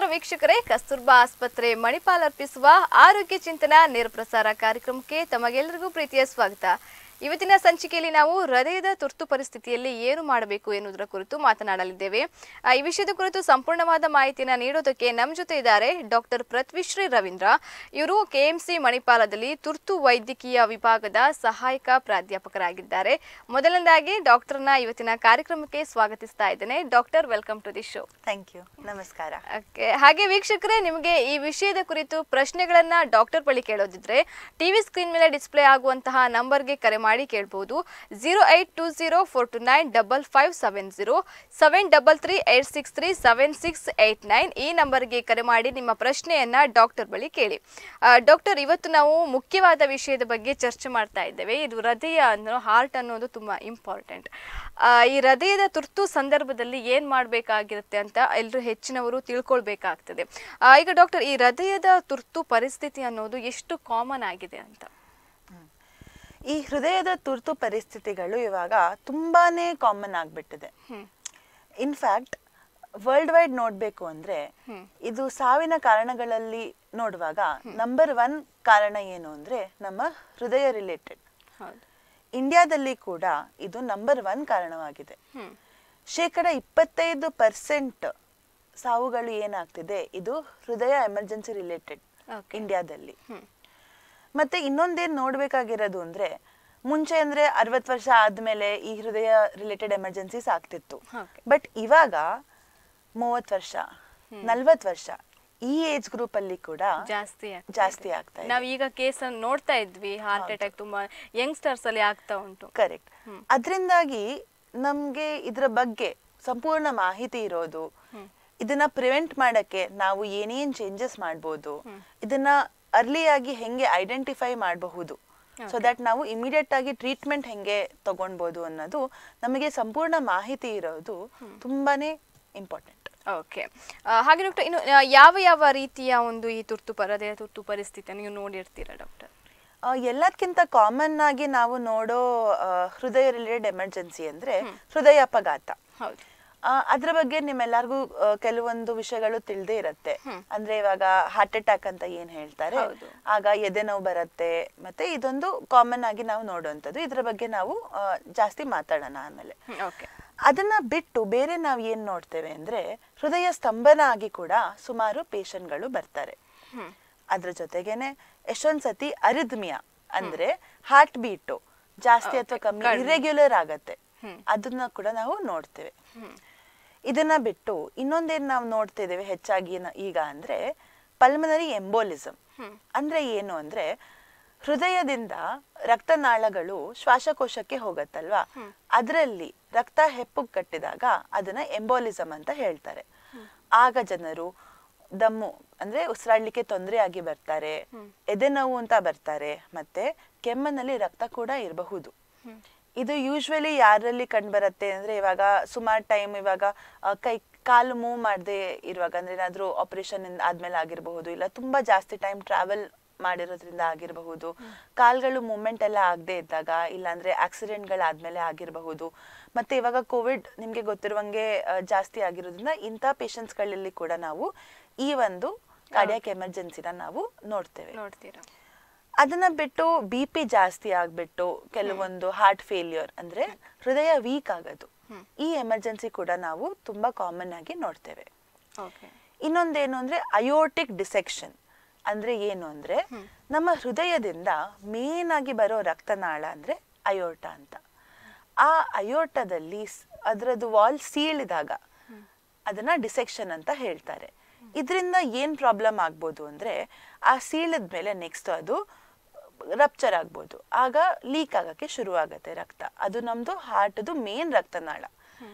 ನಮಸ್ಕಾರ ವೀಕ್ಷಕರೇ ಕಸ್ತೂರ್ಬಾ ಆಸ್ಪತ್ರೆ ಮಣಿಪಾಲ್ ಅರ್ಪಿಸುವ ಆರೋಗ್ಯ ಚಿಂತನ ನೇರ ಪ್ರಸಾರ ಕಾರ್ಯಕ್ರಮಕ್ಕೆ ತಮಗೆಲ್ಲರಿಗೂ ಪ್ರೀತಿಯ ಸ್ವಾಗತ ಇವತ್ತಿನ ಸಂಚಿಕೆಯಲ್ಲಿ ನಾವು ಹೃದಯದ ತುರ್ತು ಪರಿಸ್ಥಿತಿಯಲ್ಲಿ ಏನು ಮಾಡಬೇಕು ಎನ್ನುವುದರ ಕುರಿತು ಮಾತನಾಡಲಿದ್ದೇವೆ ಆ, ಈ ವಿಷಯದ ಕುರಿತು ಸಂಪೂರ್ಣವಾದ ಮಾಹಿತಿಯನ್ನು ನೀಡೋದಕ್ಕೆ ನಮ್ಮ ಜೊತೆ ಇದ್ದಾರೆ ಡಾಕ್ಟರ್ ಪೃಥ್ವಿಶ್ರೀ ರವೀಂದ್ರ ಇವರು ಕೆಎಂಸಿ ಮಣಿಪಾಲದಲ್ಲಿ ತುರ್ತು ವೈದ್ಯಕೀಯ ವಿಭಾಗದ ಸಹಾಯಕ ಪ್ರಾಧ್ಯಾಪಕರಾಗಿದ್ದಾರೆ ಮೊದಲನೇದಾಗಿ ಡಾಕ್ಟರ್ನ ಇವತ್ತಿನ ಕಾರ್ಯಕ್ರಮಕ್ಕೆ ಸ್ವಾಗತಿಸ್ತಾ ಇದ್ದೇನೆ doctor welcome to the show thank you ನಮಸ್ಕಾರ ಓಕೆ ಹಾಗೆ ವೀಕ್ಷಕರೇ ನಿಮಗೆ ಈ ವಿಷಯದ ಕುರಿತು ಪ್ರಶ್ನೆಗಳನ್ನ ಡಾಕ್ಟರ್ ಬಳಿ ಕೇಳೋದಿದ್ರೆ ಟಿವಿ ಸ್ಕ್ರೀನ್ ಮೇಲೆ ಡಿಸ್ಪ್ಲೇ ಆಗುವಂತಹ ನಂಬರ್ಗೆ ಕರೆ ಮಾಡಿ ಕೇಳಬಹುದು zero eight two zero four two nine double five seven zero seven double three eight six three seven six eight nine ಈ ನಂಬರ್ಗೆ ಕರೆ ಮಾಡಿ ನಿಮ್ಮ ಪ್ರಶ್ನೆಯನ್ನ ಡಾಕ್ಟರ್ ಬಳಿ ಕೇಳಿ ಆ, ಡಾಕ್ಟರ್ ಇವತ್ತು ನಾವು ಮುಖ್ಯವಾದ ವಿಷಯದ ಬಗ್ಗೆ ಚರ್ಚೆ ಮಾಡ್ತಾ ಇದ್ದೇವೆ ಇದು ಹೃದಯ ಅನ್ನೋ ಹಾರ್ಟ್ ಅನ್ನೋದು ತುಂಬಾ ಇಂಪಾರ್ಟೆಂಟ್ ಈ ಹೃದಯದ ತುರ್ತು ಸಂದರ್ಭದಲ್ಲಿ ಏನ್ ಮಾಡಬೇಕಾಗಿರುತ್ತೆ ಅಂತ ಎಲ್ಲರೂ ಹೆಚ್ಚಿನವರು ತಿಳ್ಕೊಳ್ಬೇಕಾಗ್ತದೆ ಆ, ಈಗ ಡಾಕ್ಟರ್ ಈ ಹೃದಯದ ತುರ್ತು ಪರಿಸ್ಥಿತಿ ಅನ್ನೋದು ಎಷ್ಟು ಕಾಮನ್ ಆಗಿದೆ ಅಂತ ಈ ಹೃದಯದ ತುರ್ತು ಪರಿಸ್ಥಿತಿಗಳು ಇವಾಗ ತುಂಬಾನೇ ಕಾಮನ್ ಆಗ್ಬಿಟ್ಟಿದೆ ಹ್ಮ್ ಇನ್ಫ್ಯಾಕ್ಟ್ ವರ್ಲ್ಡ್ ವೈಡ್ ನೋಡ್ಬೇಕು ಅಂದ್ರೆ ಹ್ಮ್. ಇದು ಸಾವಿನ ಕಾರಣಗಳಲ್ಲಿ ನೋಡುವಾಗ ನಂಬರ್ ಒನ್ ಕಾರಣ ಏನು ಅಂದ್ರೆ ನಮ್ಮ ಹೃದಯ ರಿಲೇಟೆಡ್ ಹೌದು ಇಂಡಿಯಾದಲ್ಲಿ ಕೂಡ ಇದು ನಂಬರ್ ಒನ್ ಕಾರಣವಾಗಿದೆ ಹ್ಮ್ ಶೇಕಡ ಇಪ್ಪತ್ತೈದು ಪರ್ಸೆಂಟ್ ಸಾವುಗಳು ಏನಾಗ್ತಿದೆ ಇದು ಹೃದಯ ಎಮರ್ಜೆನ್ಸಿ ರಿಲೇಟೆಡ್ Okay. ಇಂಡಿಯಾದಲ್ಲಿ ಹ್ಮ್ ಮತ್ತೆ ಇನ್ನೊಂದೇನ್ ನೋಡ್ಬೇಕಾಗಿರೋದು ಅಂದ್ರೆ ಮುಂಚೆ ಅಂದ್ರೆ ಅರವತ್ ವರ್ಷ ಆದ್ಮೇಲೆ ಈ ಹೃದಯ ರಿಲೇಟೆಡ್ ಎಮರ್ಜೆನ್ಸೀಸ್ ಆಗ್ತಿತ್ತು Okay. ಬಟ್ ಇವಾಗ ಮೂವತ್ ವರ್ಷ ನಲ್ವತ್ ವರ್ಷ ಈ ಏಜ್ ಗ್ರೂಪ್ ಅಲ್ಲಿ ಕೂಡ ಜಾಸ್ತಿ ಆಗ್ತಾ ಇದೆ. ಜಾಸ್ತಿ ಆಗ್ತಾ ಇದೆ ನಾವ್ ಈಗ ಕೇಸ್ ನೋಡ್ತಾ ಇದ್ವಿ ಹಾರ್ಟ್ ಅಟ್ಯಾಕ್ ತುಂಬಾ ಯಂಗ್ಸ್ಟರ್ಸ್ ಅಲ್ಲಿ ಆಗ್ತಾ ಉಂಟು ಕರೆಕ್ಟ್ ಅದರಿಂದಾಗಿ ನಮ್ಗೆ ಇದ್ರ ಬಗ್ಗೆ ಸಂಪೂರ್ಣ ಮಾಹಿತಿ ಇರೋದು ಇದನ್ನ ಪ್ರಿವೆಂಟ್ ಮಾಡಕ್ಕೆ ನಾವು ಏನೇನ್ ಚೇಂಜಸ್ ಮಾಡ್ಬೋದು ಇದನ್ನ ಅರ್ಲಿಯಾಗಿ ಹೆಂಗೆ ಐಡೆಂಟಿಫೈ ಮಾಡಬಹುದು ಸೊ ದಟ್ ನಾವು ಇಮಿಡಿಯೇಟ್ ಆಗಿ ಟ್ರೀಟ್ಮೆಂಟ್ ಹೆಂಗೆ ತಗೊಳ್ಬೋದು ಅನ್ನೋದು ನಮಗೆ ಸಂಪೂರ್ಣ ಮಾಹಿತಿ ಇರೋದು ತುಂಬಾನೇ ಇಂಪಾರ್ಟೆಂಟ್ ಓಕೆ ಹಾಗೆ ಡಾಕ್ಟರ್ ಇನ್ನು ಆ, ಯಾವ ಯಾವ ರೀತಿಯ ಒಂದು ಈ ತುರ್ತು ಪ- ಹೃದಯ ತುರ್ತು ಪರಿಸ್ಥಿತಿ ನೀವು ನೋಡಿರ್ತೀರಾ ಡಾಕ್ಟರ್ ಎಲ್ಲದಕ್ಕಿಂತ ಕಾಮನ್ ಆಗಿ ನಾವು ನೋಡೋ ಆ, ಹೃದಯ ರಿಲೇಟೆಡ್ ಎಮರ್ಜೆನ್ಸಿ ಅಂದ್ರೆ ಹೃದಯ ಅಪಘಾತ ಹೌದು ಆ, ಅದ್ರ ಬಗ್ಗೆ ನಿಮ್ಮೆಲ್ಲರಿಗೂ ಆ, ಕೆಲವೊಂದು ವಿಷಯಗಳು ತಿಳಿದೇ ಇರತ್ತೆ ಅಂದ್ರೆ ಇವಾಗ ಹಾರ್ಟ್ ಅಟ್ಯಾಕ್ ಅಂತ ಏನ್ ಹೇಳ್ತಾರೆ ಹೌದು. ಆಗ ಎದೆ ನೋವು ಬರುತ್ತೆ ಮತ್ತೆ ಇದೊಂದು ಕಾಮನ್ ಆಗಿ ನಾವು ನೋಡುವಂಥದ್ದು ಇದ್ರ ಬಗ್ಗೆ ನಾವು ಆ, ಜಾಸ್ತಿ ಮಾತಾಡೋಣ ಆಮೇಲೆ ಓಕೆ ಅದನ್ನ ಬಿಟ್ಟು ಬೇರೆ ನಾವು ಏನ್ ನೋಡ್ತೇವೆ ಅಂದ್ರೆ ಹೃದಯ ಸ್ತಂಭನ ಆಗಿ ಕೂಡ ಸುಮಾರು ಪೇಷಂಟ್ಗಳು ಬರ್ತಾರೆ ಹ್ಮ್ ಅದ್ರ ಜೊತೆಗೇನೆ ಎಷ್ಟೊಂದ್ ಸತಿ ಅರಿದ್ಮಿಯಾ ಅಂದ್ರೆ ಹಾರ್ಟ್ ಬೀಟು ಜಾಸ್ತಿ ಅಥವಾ ಕಮ್ಮಿ ಇರೆಗ್ಯುಲರ್ ಆಗತ್ತೆ ಅದನ್ನ ಕೂಡ ನಾವು ನೋಡ್ತೇವೆ ಹ್ಮ್ ಇದನ್ನ ಬಿಟ್ಟು ಇನ್ನೊಂದೇನ್ ನಾವು ನೋಡ್ತಿದ್ದೇವೆ ಹೆಚ್ಚಾಗಿ ನ- ಈಗ ಅಂದ್ರೆ ಪಲ್ಮನರಿ ಎಂಬೋಲಿಸಮ್ ಹ್ಮ್. ಅಂದ್ರೆ ಏನು ಅಂದ್ರೆ ಹೃದಯದಿಂದ ರಕ್ತನಾಳಗಳು ಶ್ವಾಸಕೋಶಕ್ಕೆ ಹೋಗತ್ತಲ್ವಾ ಅದರಲ್ಲಿ ರಕ್ತ ಹೆಪ್ಪು ಕಟ್ಟಿದಾಗ ಅದನ್ನ ಎಂಬೋಲಿಸಮ್ ಅಂತ ಹೇಳ್ತಾರೆ ಆಗ ಜನರು ದಮ್ಮು ಅಂದ್ರೆ ಉಸಿರಾಡ್ಲಿಕ್ಕೆ ತೊಂದರೆ ಆಗಿ ಬರ್ತಾರೆ ಎದೆ ನೋವು ಅಂತ ಬರ್ತಾರೆ ಮತ್ತೆ ಕೆಮ್ಮನಲ್ಲಿ ರಕ್ತ ಕೂಡ ಇರಬಹುದು ಇದು ಯೂಶ್ವಲಿ ಯಾರಲ್ಲಿ ಕಂಡುಬರುತ್ತೆ ಅಂದ್ರೆ ಇವಾಗ ಸುಮಾರು ಟೈಮ್ ಇವಾಗ ಆ, ಕೈ ಕಾಲು ಮೂವ್ ಮಾಡದೆ ಇರುವಾಗ ಅಂದ್ರೆ ಏನಾದ್ರೂ ಆಪರೇಷನ್ ಆದ್ಮೇಲೆ ಆಗಿರಬಹುದು ಇಲ್ಲ ತುಂಬಾ ಜಾಸ್ತಿ ಟೈಮ್ ಟ್ರಾವೆಲ್ ಮಾಡಿರೋದ್ರಿಂದ ಆಗಿರಬಹುದು ಕಾಲ್ಗಳು ಮೂವ್ಮೆಂಟ್ ಎಲ್ಲ ಆಗದೆ ಇದ್ದಾಗ ಇಲ್ಲಾಂದ್ರೆ ಆಕ್ಸಿಡೆಂಟ್ಗಳಾದ್ಮೇಲೆ ಆಗಿರಬಹುದು ಮತ್ತೆ ಇವಾಗ ಕೋವಿಡ್ ನಿಮ್ಗೆ ಗೊತ್ತಿರುವಂಗೆ ಆ, ಜಾಸ್ತಿ ಆಗಿರೋದ್ರಿಂದ ಇಂಥ ಪೇಷಂಟ್ಸ್ಗಳಲ್ಲಿ ಕೂಡ ನಾವು ಈ ಒಂದು ಕಾರ್ಡಿಯಾಕ್ ಎಮರ್ಜೆನ್ಸಿನ ನಾವು ನೋಡ್ತೇವೆ ನೋಡ್ತೀರಾ ಅದನ್ನ ಬಿಟ್ಟು ಬಿ ಪಿ ಜಾಸ್ತಿ ಆಗ್ಬಿಟ್ಟು ಕೆಲವೊಂದು ಹಾರ್ಟ್ ಫೇಲ್ಯೂರ್ ಅಂದ್ರೆ ಹೃದಯ ವೀಕ್ ಆಗೋದು ಈ ಎಮರ್ಜೆನ್ಸಿ ಕೂಡ ನಾವು ತುಂಬಾ ಕಾಮನ್ ಆಗಿ ನೋಡ್ತೇವೆ ಓಕೆ ಇನ್ನೊಂದೇನು ಅಂದ್ರೆ ಅಯೋಟಿಕ್ ಡಿಸೆಕ್ಷನ್ ಅಂದ್ರೆ ಏನು ಅಂದ್ರೆ ನಮ್ಮ ಹೃದಯದಿಂದ ಮೇನ್ ಆಗಿ ಬರೋ ರಕ್ತನಾಳ ಅಂದ್ರೆ ಅಯೋಟ ಅಂತ ಆ ಅಯೋಟದಲ್ಲಿ ಸ್- ಅದ್ರದ್ದು ವಾಲ್ ಸೀಳಿದಾಗ ಅದನ್ನ ಡಿಸೆಕ್ಷನ್ ಅಂತ ಹೇಳ್ತಾರೆ ಇದರಿಂದ ಏನ್ ಪ್ರಾಬ್ಲಮ್ ಆಗ್ಬೋದು ಅಂದ್ರೆ ಆ ಸೀಳದ ಮೇಲೆ ನೆಕ್ಸ್ಟ್ ಅದು ರಪ್ಚರ್ ಆಗ್ಬೋದು ಆಗ ಲೀಕ್ ಆಗಕ್ಕೆ ಶುರು ಆಗತ್ತೆ ರಕ್ತ ಅದು ನಮ್ದು ಹಾರ್ಟ್ದು ಮೇನ್ ರಕ್ತನಾಳ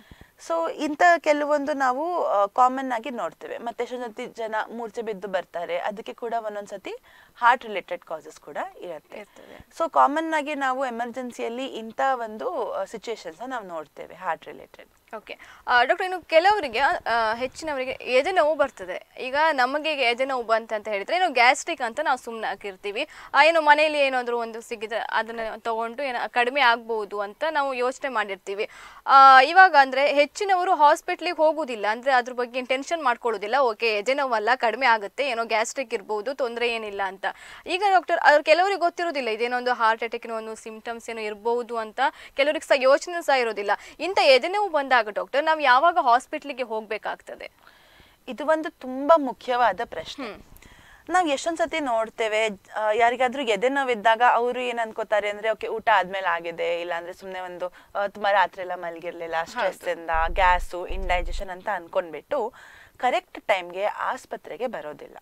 ಸೊ ಇಂಥ ಕೆಲವೊಂದು ನಾವು ಕಾಮನ್ ಆಗಿ ನೋಡ್ತೇವೆ ಮತ್ತೆ ಎಷ್ಟೊಂದು ಜನ ಮೂರ್ಛೆ ಬಿದ್ದು ಬರ್ತಾರೆ ಅದಕ್ಕೆ ಕೂಡ ಒಂದೊಂದ್ಸತಿ ಹಾರ್ಟ್ ರಿಲೇಟೆಡ್ ಕಾಸಸ್ ಕೂಡ ಇರುತ್ತೆ ಇರ್ತದೆ. ಸೊ ಕಾಮನ್ ಆಗಿ ನಾವು ಎಮರ್ಜೆನ್ಸಿಯಲ್ಲಿ ಇಂಥ ಒಂದು ಸಿಚುಯೇಷನ್ಸ್ ನಾವು ನೋಡ್ತೇವೆ ಹಾರ್ಟ್ ರಿಲೇಟೆಡ್ ಓಕೆ ಡಾಕ್ಟರ್ ಇನ್ನು ಕೆಲವರಿಗೆ ಆ, ಹೆಚ್ಚಿನವರಿಗೆ ಎದೆ ನೋವು ಬರ್ತದೆ ಈಗ ನಮಗೆ ಎದೆ ನೋವು ಬಂತ ಅಂತ ಹೇಳಿದ್ರೆ ಏನು ಗ್ಯಾಸ್ಟ್ರಿಕ್ ಅಂತ ನಾವು ಸುಮ್ಮನೆ ಹಾಕಿರ್ತೀವಿ ಆ, ಏನು ಮನೆಯಲ್ಲಿ ಏನಾದರೂ ಒಂದು ಸಿಕ್ಕಿದ್ರೆ ಅದನ್ನ ತಗೊಂಡು ಏನೋ ಕಡಿಮೆ ಆಗ್ಬೋದು ಅಂತ ನಾವು ಯೋಚನೆ ಮಾಡಿರ್ತೀವಿ ಆ, ಇವಾಗ ಅಂದ್ರೆ ಹೆಚ್ಚಿನವರು ಹಾಸ್ಪಿಟ್ಲಿಗೆ ಹೋಗುದಿಲ್ಲ ಅಂದ್ರೆ ಅದ್ರ ಬಗ್ಗೆ ಟೆನ್ಷನ್ ಮಾಡ್ಕೊಳ್ಳೋದಿಲ್ಲ ಓಕೆ ಎದೆ ನೋವಲ್ಲ ಕಡಿಮೆ ಆಗುತ್ತೆ ಏನೋ ಗ್ಯಾಸ್ಟ್ರಿಕ್ ಇರ್ಬೋದು ತೊಂದರೆ ಏನಿಲ್ಲ ಅಂತ ಈಗ ಡಾಕ್ಟರ್ ಅವ್ರು ಕೆಲವರಿಗೆ ಗೊತ್ತಿರೋದಿಲ್ಲ ಇದೇನೊಂದು ಹಾರ್ಟ್ ಅಟ್ಯಾಕಿನ ಒಂದು ಸಿಂಪ್ಟಮ್ಸ್ ಏನೋ ಇರ್ಬೋದು ಅಂತ ಕೆಲವರಿಗೆ ಸಹ ಯೋಚನೆ ಸಹ ಇರೋದಿಲ್ಲ ಇಂಥ ಎದೆ ನೋವು ಬಂದಾಗ ಡಾಕ್ಟರ್ ನಾವು ಯಾವಾಗ ಹಾಸ್ಪಿಟ್ಲಿಗೆ ಹೋಗ್ಬೇಕಾಗ್ತದೆ ಇದು ಒಂದು ತುಂಬಾ ಮುಖ್ಯವಾದ ಪ್ರಶ್ನೆ ನಾವ್ ಎಷ್ಟೊಂದ್ ಸತಿ ನೋಡ್ತೇವೆ ಆ, ಯಾರಿಗಾದ್ರೂ ಎದೆ ನೋವಿದ್ದಾಗ ಅವರು ಏನ್ ಅನ್ಕೋತಾರೆ ಅಂದ್ರೆ ಓಕೆ ಊಟ ಆದ್ಮೇಲೆ ಆಗಿದೆ ಇಲ್ಲ ಅಂದ್ರೆ ಸುಮ್ನೆ ಒಂದು ಆ, ತುಂಬಾ ರಾತ್ರಿ ಎಲ್ಲ ಮಲಗಿರ್ಲಿಲ್ಲ ಸ್ಟ್ರೆಸ್ ಇಂದ ಗ್ಯಾಸು ಇಂಡೈಜೆಷನ್ ಅಂತ ಅನ್ಕೊಂಡ್ಬಿಟ್ಟು ಕರೆಕ್ಟ್ ಟೈಮ್ಗೆ ಆಸ್ಪತ್ರೆಗೆ ಬರೋದಿಲ್ಲ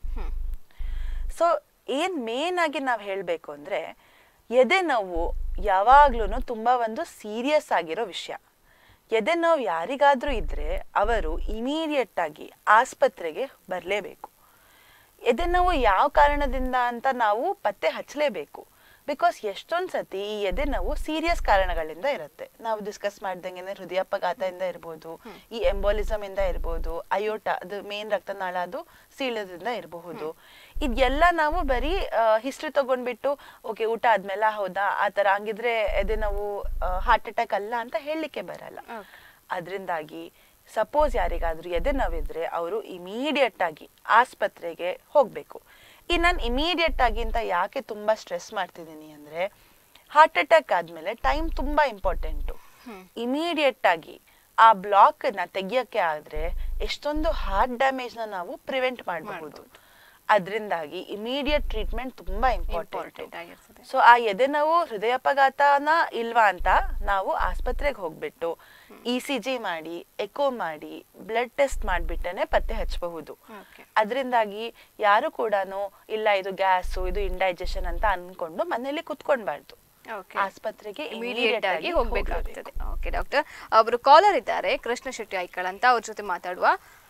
ಸೊ ಏನ್ ಮೇನ್ ಆಗಿ ನಾವು ಹೇಳಬೇಕು ಅಂದ್ರೆ ಎದೆ ನೋವು ಯಾವಾಗ್ಲೂ ತುಂಬಾ ಒಂದು ಸೀರಿಯಸ್ ಆಗಿರೋ ವಿಷಯ ಎದೆ ನೋವು ಯಾರಿಗಾದ್ರೂ ಇದ್ರೆ ಅವರು ಇಮಿಡಿಯೇಟ್ ಆಗಿ ಆಸ್ಪತ್ರೆಗೆ ಬರಲೇಬೇಕು ಎದೆ ನೋವು ಯಾವ ಕಾರಣದಿಂದ ಅಂತ ನಾವು ಪತ್ತೆ ಹಚ್ಚಲೇಬೇಕು ಬಿಕಾಸ್ ಎಷ್ಟೊಂದ್ ಸತಿ ಈ ಎದೆ ನೋವು ಸೀರಿಯಸ್ ಕಾರಣಗಳಿಂದ ಇರುತ್ತೆ ನಾವು ಡಿಸ್ಕಸ್ ಮಾಡ್ದಂಗೆ ಹೃದಯಾಪಘಾತದಿಂದ ಇರ್ಬೋದು ಈ ಎಂಬೋಲಿಸಮ್ ಇಂದ ಇರ್ಬೋದು ಅಯೋಟ ಅದು ಮೇನ್ ರಕ್ತನಾಳ ಅದು ಸೀಳೋದ್ರಿಂದ ಇರಬಹುದು ಇದೆಲ್ಲ ನಾವು ಬರೀ ಹಿಸ್ಟ್ರಿ ತಗೊಂಡ್ಬಿಟ್ಟು ಓಕೆ ಊಟ ಆದ್ಮೇಲೆ ಹೌದಾ ಆ ತರ ಹಂಗಿದ್ರೆ ಎದೆ ನೋವು ಹಾರ್ಟ್ ಅಟ್ಯಾಕ್ ಅಲ್ಲ ಅಂತ ಹೇಳಲಿಕ್ಕೆ ಬರಲ್ಲ ಅದರಿಂದಾಗಿ ಸಪೋಸ್ ಯಾರಿಗಾದ್ರೂ ಎದೆ ನೋವಿದ್ರೆ ಅವರು ಇಮಿಡಿಯೇಟ್ ಆಗಿ ಆಸ್ಪತ್ರೆಗೆ ಹೋಗ್ಬೇಕು ಈ ನಾನು ಇಮಿಡಿಯೇಟ್ ಆಗಿ ಅಂತ ಯಾಕೆ ತುಂಬಾ ಸ್ಟ್ರೆಸ್ ಮಾಡ್ತಿದ್ದೀನಿ ಅಂದ್ರೆ ಹಾರ್ಟ್ ಅಟ್ಯಾಕ್ ಆದ್ಮೇಲೆ ಟೈಮ್ ತುಂಬಾ ಇಂಪಾರ್ಟೆಂಟು ಇಮಿಡಿಯೇಟ್ ಆಗಿ ಆ ಬ್ಲಾಕ್ ನ ತೆಗಿಯಕ್ಕೆ ಆದ್ರೆ ಎಷ್ಟೊಂದು ಹಾರ್ಟ್ ಡ್ಯಾಮೇಜ್ ನ ನಾವು ಪ್ರಿವೆಂಟ್ ಮಾಡಬಹುದು ಅದರಿಂದಾಗಿ ಇಮಿಡಿಯೇಟ್ ಟ್ರೀಟ್ಮೆಂಟ್ ತುಂಬಾ ಇಂಪಾರ್ಟೆಂಟ್ ಇಂಪಾರ್ಟೆಂಟ್ ಆಗಿರ್ತದೆ ಸೊ ಆ ಎದೆ ನೋವು ಹೃದಯಾಪಘಾತನ ಇಲ್ವಾ ಅಂತ ನಾವು ಆಸ್ಪತ್ರೆಗೆ ಹೋಗ್ಬಿಟ್ಟು ಇ ಸಿ ಜಿ ಮಾಡಿ ಎಕೋ ಮಾಡಿ ಬ್ಲಡ್ ಟೆಸ್ಟ್ ಮಾಡ್ಬಿಟ್ಟನೆ ಪತ್ತೆ ಹಚ್ಚಬಹುದು ಓಕೆ ಅದರಿಂದಾಗಿ ಯಾರು ಕೂಡ ಇಲ್ಲ ಇದು ಗ್ಯಾಸು ಇದು ಇಂಡೈಜೆಷನ್ ಅಂತ ಅನ್ಕೊಂಡು ಮನೇಲಿ ಕುತ್ಕೊಳ್ಬಾರ್ದು ಓಕೆ ಆಸ್ಪತ್ರೆಗೆ ಇಮಿಡಿಯೇಟ್ ಆಗಿ ಹೋಗ್ಬೇಕಾಗ್ತದೆ ಓಕೆ ಡಾಕ್ಟರ್ ಒಬ್ರು ಕಾಲರ್ ಇದ್ದಾರೆ ಕೃಷ್ಣ ಶೆಟ್ಟಿ ಐಕಳ್ ಅಂತ ಅವ್ರ ಜೊತೆ ಮಾತಾಡುವ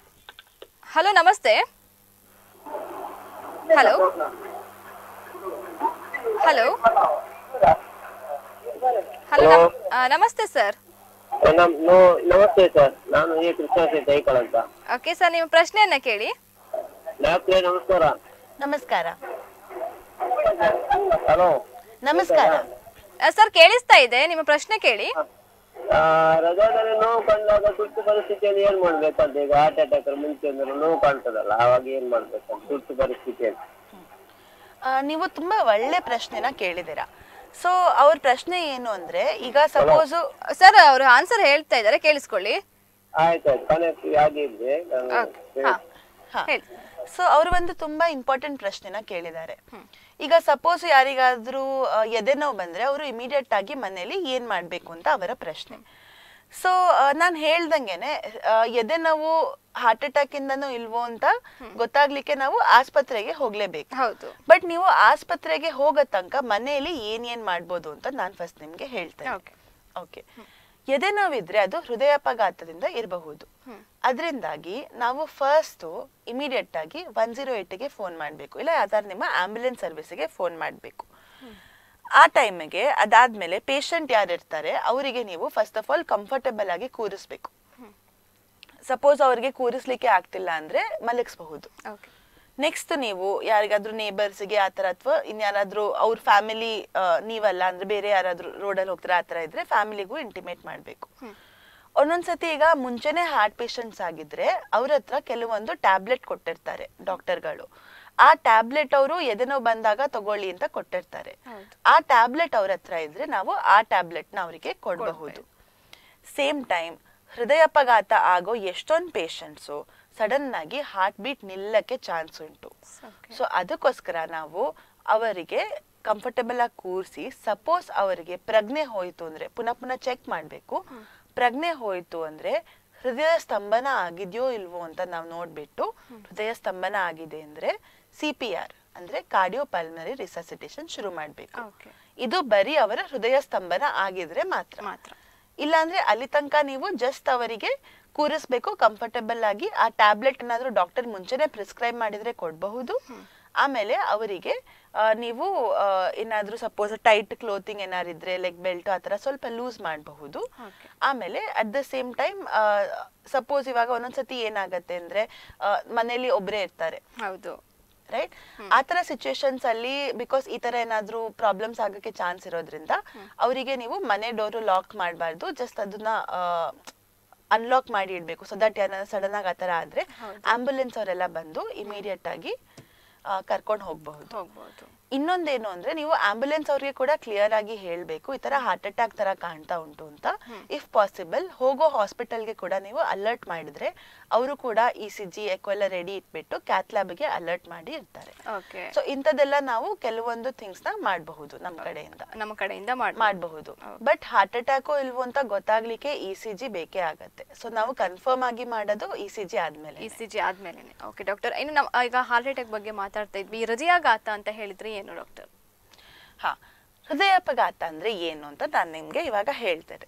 ಹಲೋ ನಮಸ್ತೆ ಹಲೋ ಹಲೋ ಹಲೋ ನಮಸ್ತೆ ಸರ್ ನಮ್ ನೋ- ನಮಸ್ತೆ ಸರ್ ನಾನು ಈ ಕೃಷ್ಣ ಶೆಟ್ಟಿ ಐಕಳ್ ಅಂತ ಓಕೆ ಸರ್ ನಿಮ್ಮ ಪ್ರಶ್ನೆಯನ್ನ ಕೇಳಿ ಡಾಕ್ಟ್ರೇ ನಮಸ್ಕಾರ ನಮಸ್ಕಾರ ಹಲೋ ನಮಸ್ಕಾರ ಸರ್ ಕೇಳಿಸ್ತಾ ಇದೆ ನಿಮ್ಮ ಪ್ರಶ್ನೆ ಕೇಳಿ ಹೃದಯದಲ್ಲಿ ನೋವು ಕಂಡಾಗ ತುರ್ತು ಪರಿಸ್ಥಿತಿಯಲ್ಲಿ ಏನ್ ಮಾಡ್ಬೇಕಂತ ಈಗ ಹಾರ್ಟ್ ಅಟ್ಯಾಕ್ ಮುಂಚೆ ಅಂದ್ರೆ ನೋವು ಕಾಣ್ತದಲ್ಲ ಆವಾಗ ಏನ್ ಮಾಡ್ಬೇಕಂತ ತುರ್ತು ಪರಿಸ್ಥಿತಿಯಲ್ಲಿ ಆ, ನೀವು ತುಂಬಾ ಒಳ್ಳೆ ಪ್ರಶ್ನೆನ ಕೇಳಿದ್ದೀರಾ ಸೊ ಅವ್ರ ಪ್ರಶ್ನೆ ಏನು ಅಂದ್ರೆ ಈಗ ಸಪೋಸು ಸರ್ ಅವರು ಆನ್ಸರ್ ಹೇಳ್ತಾ ಇದ್ದಾರೆ ಕೇಳಿಸ್ಕೊಳ್ಳಿ ಆಯ್ತಾಯ್ತು ಕನೆಕ್ಟ್ ಆಗಿದ್ರೆ ನಾನು ಓಕೆ ಹಾ ಹಾ ಹೇಳಿ ಸೊ ಅವರು ಒಂದು ತುಂಬಾ ಇಂಪಾರ್ಟೆಂಟ್ ಪ್ರಶ್ನೆನ ಕೇಳಿದ್ದಾರೆ ಈಗ ಸಪೋಸ್ ಯಾರಿಗಾದ್ರೂ ಆ, ಎದೆ ನೋವು ಬಂದ್ರೆ ಅವರು ಇಮಿಡಿಯೇಟ್ ಆಗಿ ಮನೇಲಿ ಏನ್ ಮಾಡ್ಬೇಕು ಅಂತ ಅವರ ಪ್ರಶ್ನೆ ಸೊ ನಾನು ಹೇಳ್ದಂಗೆನೆ ಆ, ಎದೆ ನೋವು ಹಾರ್ಟ್ ಅಟ್ಯಾಕ್ ಇಂದನೂ ಇಲ್ವೋ ಅಂತ ಗೊತ್ತಾಗ್ಲಿಕ್ಕೆ ನಾವು ಆಸ್ಪತ್ರೆಗೆ ಹೋಗ್ಲೇಬೇಕು ಹೌದು ಬಟ್ ನೀವು ಆಸ್ಪತ್ರೆಗೆ ಹೋಗೋ ತನಕ ಮನೆಯಲ್ಲಿ ಏನ್ ಏನ್ ಮಾಡ್ಬೋದು ಅಂತ ನಾನು ಫಸ್ಟ್ ನಿಮ್ಗೆ ಹೇಳ್ತೇನೆ ಓಕೆ ಓಕೆ ಎದೆ ನೋವಿದ್ರೆ ಅದು ಹೃದಯಾಪಘಾತದಿಂದ ಇರಬಹುದು ಅದರಿಂದಾಗಿ ನಾವು ಫಸ್ಟ್ ಇಮಿಡಿಯೇಟ್ ಆಗಿ ಒನ್ ಜೀರೋ ಏಟ್ಗೆ ಫೋನ್ ಮಾಡಬೇಕು ಇಲ್ಲ ಯಾವ್ದಾದ್ರು ನಿಮ್ಮ ಆಂಬ್ಯುಲೆನ್ಸ್ ಸರ್ವಿಸ್ಗೆ ಫೋನ್ ಮಾಡಬೇಕು ಆ ಟೈಮಿಗೆ ಅದಾದ್ಮೇಲೆ ಪೇಷಂಟ್ ಯಾರು ಇರ್ತಾರೆ ಅವರಿಗೆ ನೀವು ಫಸ್ಟ್ ಆಫ್ ಆಲ್ ಕಂಫರ್ಟಬಲ್ ಆಗಿ ಕೂರಿಸ್ಬೇಕು ಸಪೋಸ್ ಅವ್ರಿಗೆ ಕೂರಿಸ್ಲಿಕ್ಕೆ ಆಗ್ತಿಲ್ಲ ಅಂದ್ರೆ ಮಲಗಿಸಬಹುದು ಓಕೆ ನೆಕ್ಸ್ಟ್ ನೀವು ಯಾರಿಗಾದ್ರೂ ನೇಬರ್ಸ್ಗೆ ಆ ಥರ ಅಥವಾ ಇನ್ಯಾರಾದ್ರೂ ಅವ್ರ ಫ್ಯಾಮಿಲಿ ನೀವಲ್ಲ ಅಂದ್ರೆ ಬೇರೆ ಯಾರಾದ್ರೂ ರೋಡಲ್ಲಿ ಹೋಗ್ತಾರೆ ಆ ಥರ ಇದ್ರೆ ಫ್ಯಾಮಿಲಿಗೂ ಇಂಟಿಮೇಟ್ ಮಾಡಬೇಕು ಒಂದೊಂದ್ಸತಿ ಈಗ ಮುಂಚೆನೆ ಹಾರ್ಟ್ ಪೇಷಂಟ್ಸ್ ಆಗಿದ್ರೆ ಅವ್ರ ಹತ್ರ ಕೆಲವೊಂದು ಟ್ಯಾಬ್ಲೆಟ್ ಕೊಟ್ಟಿರ್ತಾರೆ ಡಾಕ್ಟರ್ಗಳು ಆ ಟ್ಯಾಬ್ಲೆಟ್ ಅವರು ಎದೆನೋ ಬಂದಾಗ ತಗೊಳ್ಳಿ ಅಂತ ಕೊಟ್ಟಿರ್ತಾರೆ ಹೌದು. ಆ ಟ್ಯಾಬ್ಲೆಟ್ ಅವ್ರ ಹತ್ರ ಇದ್ರೆ ನಾವು ಆ ಟ್ಯಾಬ್ಲೆಟ್ ನ ಅವರಿಗೆ ಕೊಡಬಹುದು ಸೇಮ್ ಟೈಮ್ ಹೃದಯಾಪಘಾತ ಆಗೋ ಎಷ್ಟೊಂದು ಪೇಷಂಟ್ಸು ಸಡನ್ ಆಗಿ ಹಾರ್ಟ್ ಬೀಟ್ ನಿಲ್ಲಕ್ಕೆ ಚಾನ್ಸ್ ಉಂಟು ಓಕೆ ಸೊ ಅದಕ್ಕೋಸ್ಕರ ನಾವು ಅವರಿಗೆ ಕಂಫರ್ಟಬಲ್ ಆಗಿ ಕೂರಿಸಿ ಸಪೋಸ್ ಅವರಿಗೆ ಪ್ರಜ್ಞೆ ಹೋಯ್ತು ಅಂದ್ರೆ ಪುನಃ ಪುನಃ ಚೆಕ್ ಮಾಡಬೇಕು ಪ್ರಜ್ಞೆ ಹೋಯ್ತು ಅಂದ್ರೆ ಹೃದಯ ಸ್ತಂಭನ ಆಗಿದೆಯೋ ಇಲ್ವೋ ಅಂತ ನಾವು ನೋಡ್ಬಿಟ್ಟು ಹೃದಯ ಸ್ತಂಭನ ಆಗಿದೆ ಅಂದ್ರೆ ಸಿ ಪಿ ಆರ್ ಅಂದ್ರೆ ಕಾರ್ಡಿಯೋ ಪಲ್ಮನರಿ ರಿಸಸಿಟೇಷನ್ ಶುರು ಮಾಡಬೇಕು ಓಕೆ ಇದು ಬರೀ ಅವರ ಹೃದಯ ಸ್ತಂಭನ ಆಗಿದ್ರೆ ಮಾತ್ರ ಮಾತ್ರ ಇಲ್ಲಾಂದ್ರೆ ಅಲ್ಲಿ ತನಕ ನೀವು ಜಸ್ಟ್ ಅವರಿಗೆ ಕೂರಿಸ್ಬೇಕು ಕಂಫರ್ಟಬಲ್ ಆಗಿ ಆ ಟ್ಯಾಬ್ಲೆಟ್ ಏನಾದ್ರೂ ಡಾಕ್ಟರ್ ಮುಂಚೆನೆ ಪ್ರಿಸ್ಕ್ರೈಬ್ ಮಾಡಿದ್ರೆ ಕೊಡಬಹುದು ಆಮೇಲೆ ಅವರಿಗೆ ಆ, ನೀವು ಆ, ಏನಾದ್ರೂ ಸಪೋಸ್ ಟೈಟ್ ಕ್ಲೋತಿಂಗ್ ಏನಾದ್ರು ಇದ್ರೆ ಲೈಕ್ ಬೆಲ್ಟ್ ಆ ಥರ ಸ್ವಲ್ಪ ಲೂಸ್ ಮಾಡಬಹುದು Okay. ಆಮೇಲೆ at the same time suppose ಇವಾಗ ಒಂದೊಂದ್ಸತಿ ಏನಾಗತ್ತೆ ಅಂದ್ರೆ ಆ, ಮನೇಲಿ ಒಬ್ಬರೇ ಇರ್ತಾರೆ ಹೌದು ರೈಟ್ ಆ ತರ ಸಿಚುವೇಶನ್ಸ್ ಅಲ್ಲಿ ಬಿಕಾಸ್ ಈ ತರ ಏನಾದ್ರೂ ಪ್ರಾಬ್ಲಮ್ಸ್ ಆಗಕ್ಕೆ ಚಾನ್ಸ್ ಇರೋದ್ರಿಂದ ಅವರಿಗೆ ನೀವು ಮನೆ ಡೋರು ಲಾಕ್ ಮಾಡಬಾರ್ದು ಜಸ್ಟ್ ಅದನ್ನ ಅನ್ಲಾಕ್ ಮಾಡಿ ಇಡ್ಬೇಕು ಸೊ ದಟ್ ಏನಾದ್ರು ಸಡನ್ ಆಗಿ ಆ ಥರ ಆದ್ರೆ ಹೌದು. ಆಂಬುಲೆನ್ಸ್ ಅವರೆಲ್ಲ ಬಂದು ಇಮಿಡಿಯೇಟ್ ಆಗಿ ಕರ್ಕೊಂಡು ಹೋಗಬಹುದು ಹೋಗ್ಬೋದು ಇನ್ನೊಂದೇನು ಅಂದ್ರೆ ನೀವು ಆಂಬುಲೆನ್ಸ್ ಅವ್ರಿಗೆ ಕೂಡ ಕ್ಲಿಯರ್ ಆಗಿ ಹೇಳ್ಬೇಕು ಈ ತರ ಹಾರ್ಟ್ ಅಟ್ಯಾಕ್ ತರ ಕಾಣ್ತಾ ಉಂಟು ಅಂತ ಇಫ್ ಪಾಸಿಬಲ್ ಹೋಗೋ ಹಾಸ್ಪಿಟಲ್ಗೆ ಕೂಡ ನೀವು ಅಲರ್ಟ್ ಮಾಡಿದ್ರೆ ಅವರು ಕೂಡ ಇ ಸಿ ಜಿ ಎಕೋ ಎಲ್ಲ ರೆಡಿ ಇಟ್ಬಿಟ್ಟು ಕ್ಯಾತ್ ಲ್ಯಾಬ್ಗೆ ಅಲರ್ಟ್ ಮಾಡಿ ಇರ್ತಾರೆ ಓಕೆ ಸೊ ಇಂಥದ್ದೆಲ್ಲ ನಾವು ಕೆಲವೊಂದು ಥಿಂಗ್ಸ್ ನ ಮಾಡಬಹುದು ನಮ್ಮ ಕಡೆಯಿಂದ ನಮ್ಮ ಕಡೆಯಿಂದ ಮಾಡಿ ಮಾಡಬಹುದು ಬಟ್ ಹಾರ್ಟ್ ಅಟ್ಯಾಕೋ ಇಲ್ವೋ ಅಂತ ಗೊತ್ತಾಗ್ಲಿಕ್ಕೆ ಇ ಸಿ ಜಿ ಬೇಕೇ ಆಗತ್ತೆ ಸೊ ನಾವು ಕನ್ಫರ್ಮ್ ಆಗಿ ಮಾಡೋದು ಇ ಸಿ ಜಿ ಆದ್ಮೇಲೆ ಇ ಸಿ ಜಿ ಆದ್ಮೇಲೆ ಓಕೆ ಡಾಕ್ಟರ್ ಇನ್ನು ನಮ್ಮ ಈಗ ಹಾರ್ಟ್ ಅಟ್ಯಾಕ್ ಬಗ್ಗೆ ಮಾತಾಡ್ತಾ ಇದ್ವಿ ಹೃದಯಾಘಾತ ಅಂತ ಹೇಳಿದ್ರೆ ಏನು ಡಾಕ್ಟರ್ ಹಾ ಹೃದಯಾಪಘಾತ ಅಂದ್ರೆ ಏನು ಅಂತ ನಾನು ನಿಮ್ಗೆ ಇವಾಗ ಹೇಳ್ತೇನೆ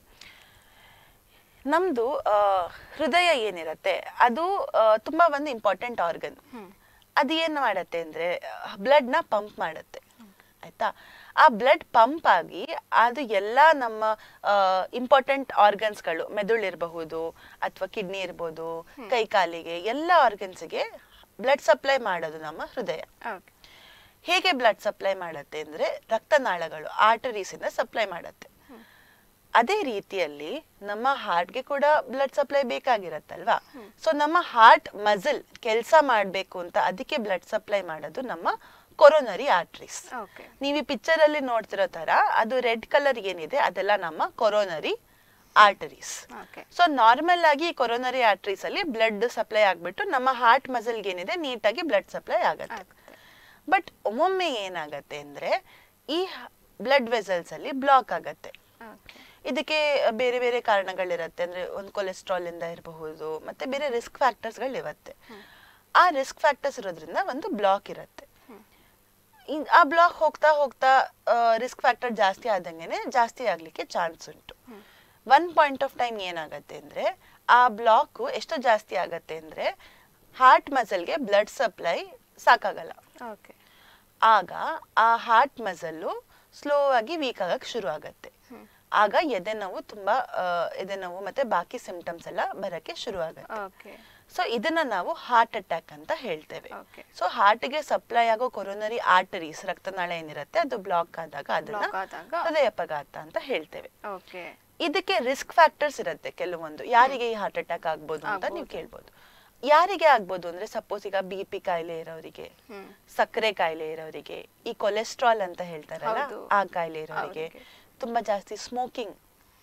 ನಮ್ದು ಆ, ಹೃದಯ ಏನಿರತ್ತೆ ಅದು ಆ, ತುಂಬಾ ಒಂದು ಇಂಪಾರ್ಟೆಂಟ್ ಆರ್ಗನ್ ಅದು ಏನ್ ಮಾಡತ್ತೆ ಅಂದ್ರೆ ಬ್ಲಡ್ ನ ಪಂಪ್ ಮಾಡತ್ತೆ ಆಯ್ತಾ ಆ ಬ್ಲಡ್ ಪಂಪ್ ಆಗಿ ಅದು ಎಲ್ಲ ನಮ್ಮ ಇಂಪಾರ್ಟೆಂಟ್ ಆರ್ಗನ್ಸ್ಗಳು ಮೆದುಳಿರಬಹುದು ಅಥವಾ ಕಿಡ್ನಿ ಇರ್ಬೋದು ಕೈ ಕಾಲಿಗೆ ಎಲ್ಲ ಆರ್ಗನ್ಸ್ಗೆ ಬ್ಲಡ್ ಸಪ್ಲೈ ಮಾಡೋದು ನಮ್ಮ ಹೃದಯ ಓಕೆ ಹೇಗೆ ಬ್ಲಡ್ ಸಪ್ಲೈ ಮಾಡತ್ತೆ ಅಂದ್ರೆ ರಕ್ತನಾಳಗಳು ಆರ್ಟರೀಸ್ ಇಂದ ಸಪ್ಲೈ ಮಾಡತ್ತೆ ಅದೇ ರೀತಿಯಲ್ಲಿ ನಮ್ಮ ಹಾರ್ಟ್ಗೆ ಕೂಡ ಬ್ಲಡ್ ಸಪ್ಲೈ ಬೇಕಾಗಿರತ್ತಲ್ವಾ ಸೊ ನಮ್ಮ ಹಾರ್ಟ್ ಮಸಲ್ ಕೆಲಸ ಮಾಡಬೇಕು ಅಂತ ಅದಕ್ಕೆ ಬ್ಲಡ್ ಸಪ್ಲೈ ಮಾಡೋದು ನಮ್ಮ ಕೊರೋನರಿ ಆರ್ಟರೀಸ್ ಓಕೆ ನೀವು ಈ ಪಿಕ್ಚರ್ ಅಲ್ಲಿ ನೋಡ್ತಿರೋ ತರ ಅದು ರೆಡ್ ಕಲರ್ ಏನಿದೆ ಅದೆಲ್ಲ ನಮ್ಮ coronary arteries okay so normal ಆಗಿ ಕೊರೋನರಿ ಆರ್ಟರೀಸ್ ಅಲ್ಲಿ ಬ್ಲಡ್ ಸಪ್ಲೈ ಆಗ್ಬಿಟ್ಟು ನಮ್ಮ ಹಾರ್ಟ್ ಮಸಲ್ಗೆ ಏನಿದೆ ನೀಟಾಗಿ ಬ್ಲಡ್ ಸಪ್ಲೈ ಆಗತ್ತೆ ಆಗುತ್ತೆ ಬಟ್ ಒಮ್ಮೊಮ್ಮೆ ಏನಾಗತ್ತೆ ಅಂದ್ರೆ ಈ ಬ್ಲಡ್ ವೆಸಲ್ಸ್ ಅಲ್ಲಿ ಬ್ಲಾಕ್ ಆಗತ್ತೆ ಓಕೆ ಇದಕ್ಕೆ ಬೇರೆ ಬೇರೆ ಕಾರಣಗಳಿರತ್ತೆ ಅಂದ್ರೆ ಒಂದು ಕೊಲೆಸ್ಟ್ರಾಲ್ ಇಂದ ಇರಬಹುದು ಮತ್ತೆ ಬೇರೆ ರಿಸ್ಕ್ ಫ್ಯಾಕ್ಟರ್ಸ್ ಇರುತ್ತೆ ಆ ರಿಸ್ಕ್ ಫ್ಯಾಕ್ಟರ್ಸ್ ಇರೋದ್ರಿಂದ ಒಂದು ಬ್ಲಾಕ್ ಇರತ್ತೆ ಇನ್- ಆ ಬ್ಲಾಕ್ ಹೋಗ್ತಾ ಹೋಗ್ತಾ ರಿಸ್ಕ್ ಫ್ಯಾಕ್ಟರ್ ಜಾಸ್ತಿ ಆದಂಗೆನೆ ಜಾಸ್ತಿ ಆಗ್ಲಿಕ್ಕೆ ಚಾನ್ಸ್ ಉಂಟು ಒನ್ ಪಾಯಿಂಟ್ ಆಫ್ ಟೈಮ್ ಏನಾಗತ್ತೆ ಅಂದ್ರೆ ಆ ಬ್ಲಾಕ್ ಎಷ್ಟು ಜಾಸ್ತಿ ಆಗತ್ತೆ ಅಂದ್ರೆ ಹಾರ್ಟ್ ಮಸಲ್ಗೆ ಬ್ಲಡ್ ಸಪ್ಲೈ ಸಾಕಾಗಲ್ಲ ಓಕೆ ಆಗ ಆ ಹಾರ್ಟ್ ಮಸಲ್ಲು ಸ್ಲೋ ಆಗಿ ವೀಕ್ ಆಗಕ್ ಶುರು ಆಗತ್ತೆ ಆಗ ಎದೆ ನೋವು ತುಂಬಾ ಆ, ಎದೆ ನೋವು ಮತ್ತೆ ಬಾಕಿ ಸಿಂಪ್ಟಮ್ಸ್ ಎಲ್ಲ ಬರಕ್ಕೆ ಶುರು ಆಗತ್ತೆ ಓಕೆ ಸೊ ಇದನ್ನ ನಾವು ಹಾರ್ಟ್ ಅಟ್ಯಾಕ್ ಅಂತ ಹೇಳ್ತೇವೆ Okay. ಸೊ ಹಾರ್ಟ್ಗೆ ಸಪ್ಲೈ ಆಗೋ ಕೊರೋನರಿ ಆರ್ಟರೀಸ್ ರಕ್ತನಾಳ ಏನಿರುತ್ತೆ ಅದು ಬ್ಲಾಕ್ ಆದಾಗ ಅದನ್ನ Block ಆದಾಗ? ಹೃದಯಾಪಘಾತ ಅಂತ ಹೇಳ್ತೇವೆ ಓಕೆ ಇದಕ್ಕೆ ರಿಸ್ಕ್ ಫ್ಯಾಕ್ಟರ್ಸ್ ಇರುತ್ತೆ ಕೆಲವೊಂದು ಯಾರಿಗೆ ಈ ಹಾರ್ಟ್ ಅಟ್ಯಾಕ್ ಆಗ್ಬೋದು ಅಂತ ನೀವು ಆಗ್ಬೋದು. ಕೇಳ್ಬೋದು ಯಾರಿಗೆ ಆಗ್ಬೋದು ಅಂದ್ರೆ ಸಪೋಸ್ ಈಗ ಬಿ ಪಿ ಕಾಯಿಲೆ ಇರೋರಿಗೆ ಹ್ಮ್ ಸಕ್ಕರೆ ಕಾಯಿಲೆ ಇರೋರಿಗೆ ಈ ಕೊಲೆಸ್ಟ್ರಾಲ್ ಅಂತ ಹೇಳ್ತಾರಲ್ಲ ಹೌದು. ಆ ಕಾಯಿಲೆ ಇರೋರಿಗೆ ಅವ್ರಿಗೆ. ತುಂಬಾ ಜಾಸ್ತಿ ಸ್ಮೋಕಿಂಗ್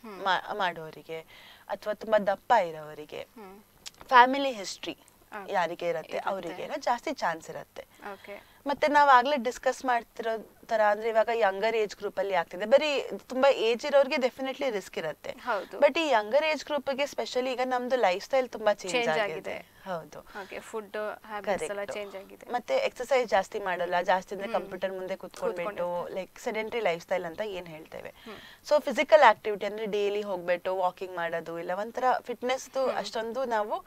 ಮಾಡೋರಿಗೆ ಅಥವಾ ತುಂಬಾ ದಪ್ಪ ಇರೋರಿಗೆ ಹ್ಮ್ ಫ್ಯಾಮಿಲಿ ಹಿಸ್ಟ್ರಿ ಆ, ಯಾರಿಗೆ ಇರುತ್ತೆ ಇರುತ್ತೆ. ಅವರಿಗೆಲ್ಲ ಜಾಸ್ತಿ ಚಾನ್ಸ್ ಇರುತ್ತೆ ಓಕೆ ಮತ್ತೆ ನಾವ್ ಆಗ್ಲೇ ಡಿಸ್ಕಸ್ ಮಾಡ್ತಿರೋ ತರ ಅಂದ್ರೆ ಇವಾಗ ಯಂಗರ್ ಏಜ್ ಗ್ರೂಪ್ ಅಲ್ಲಿ ಆಗ್ತಿದೆ ಬರೀ ತುಂಬಾ ಏಜ್ ಇರೋರಿಗೆ ಡೆಫಿನೆಟ್ಲಿ ರಿಸ್ಕ್ ಇರುತ್ತೆ ಹೌದು ಬಟ್ ಈ ಯಂಗರ್ ಏಜ್ ಗ್ರೂಪ್ ಗೆ ಸ್ಪೆಷಲಿ ಈಗ ನಮ್ದು ಲೈಫ್ ಸ್ಟೈಲ್ ತುಂಬಾ ಚೇಂಜ್ Change ಆಗಿದೆ ಆಗಿದೆ. ಹೌದು ಓಕೆ ಫುಡ್ ಹ್ಯಾಬಿಟ್ಸ್ ಎಲ್ಲ Correct. ಚೇಂಜ್ ಆಗಿದೆ ಮತ್ತೆ ಎಕ್ಸರ್ಸೈಸ್ ಜಾಸ್ತಿ ಮಾಡಲ್ಲ ಜಾಸ್ತಿ ಅಂದ್ರೆ ಕಂಪ್ಯೂಟರ್ ಮುಂದೆ ಕುತ್ಕೊಂಡ್ಬಿಟ್ಟು ಲೈಕ್ ಸೆಡೆಂಟ್ರಿ ಲೈಫ್ ಸ್ಟೈಲ್ ಅಂತ ಏನ್ ಹೇಳ್ತೇವೆ ಸೊ ಫಿಸಿಕಲ್ ಆಕ್ಟಿವಿಟಿ ಅಂದ್ರೆ ಡೈಲಿ ಹೋಗ್ಬಿಟ್ಟು ವಾಕಿಂಗ್ ಮಾಡೋದು ಇಲ್ಲ ಒಂಥರ ಫಿಟ್ನೆಸ್ ಅಷ್ಟೊಂದು ನಾವು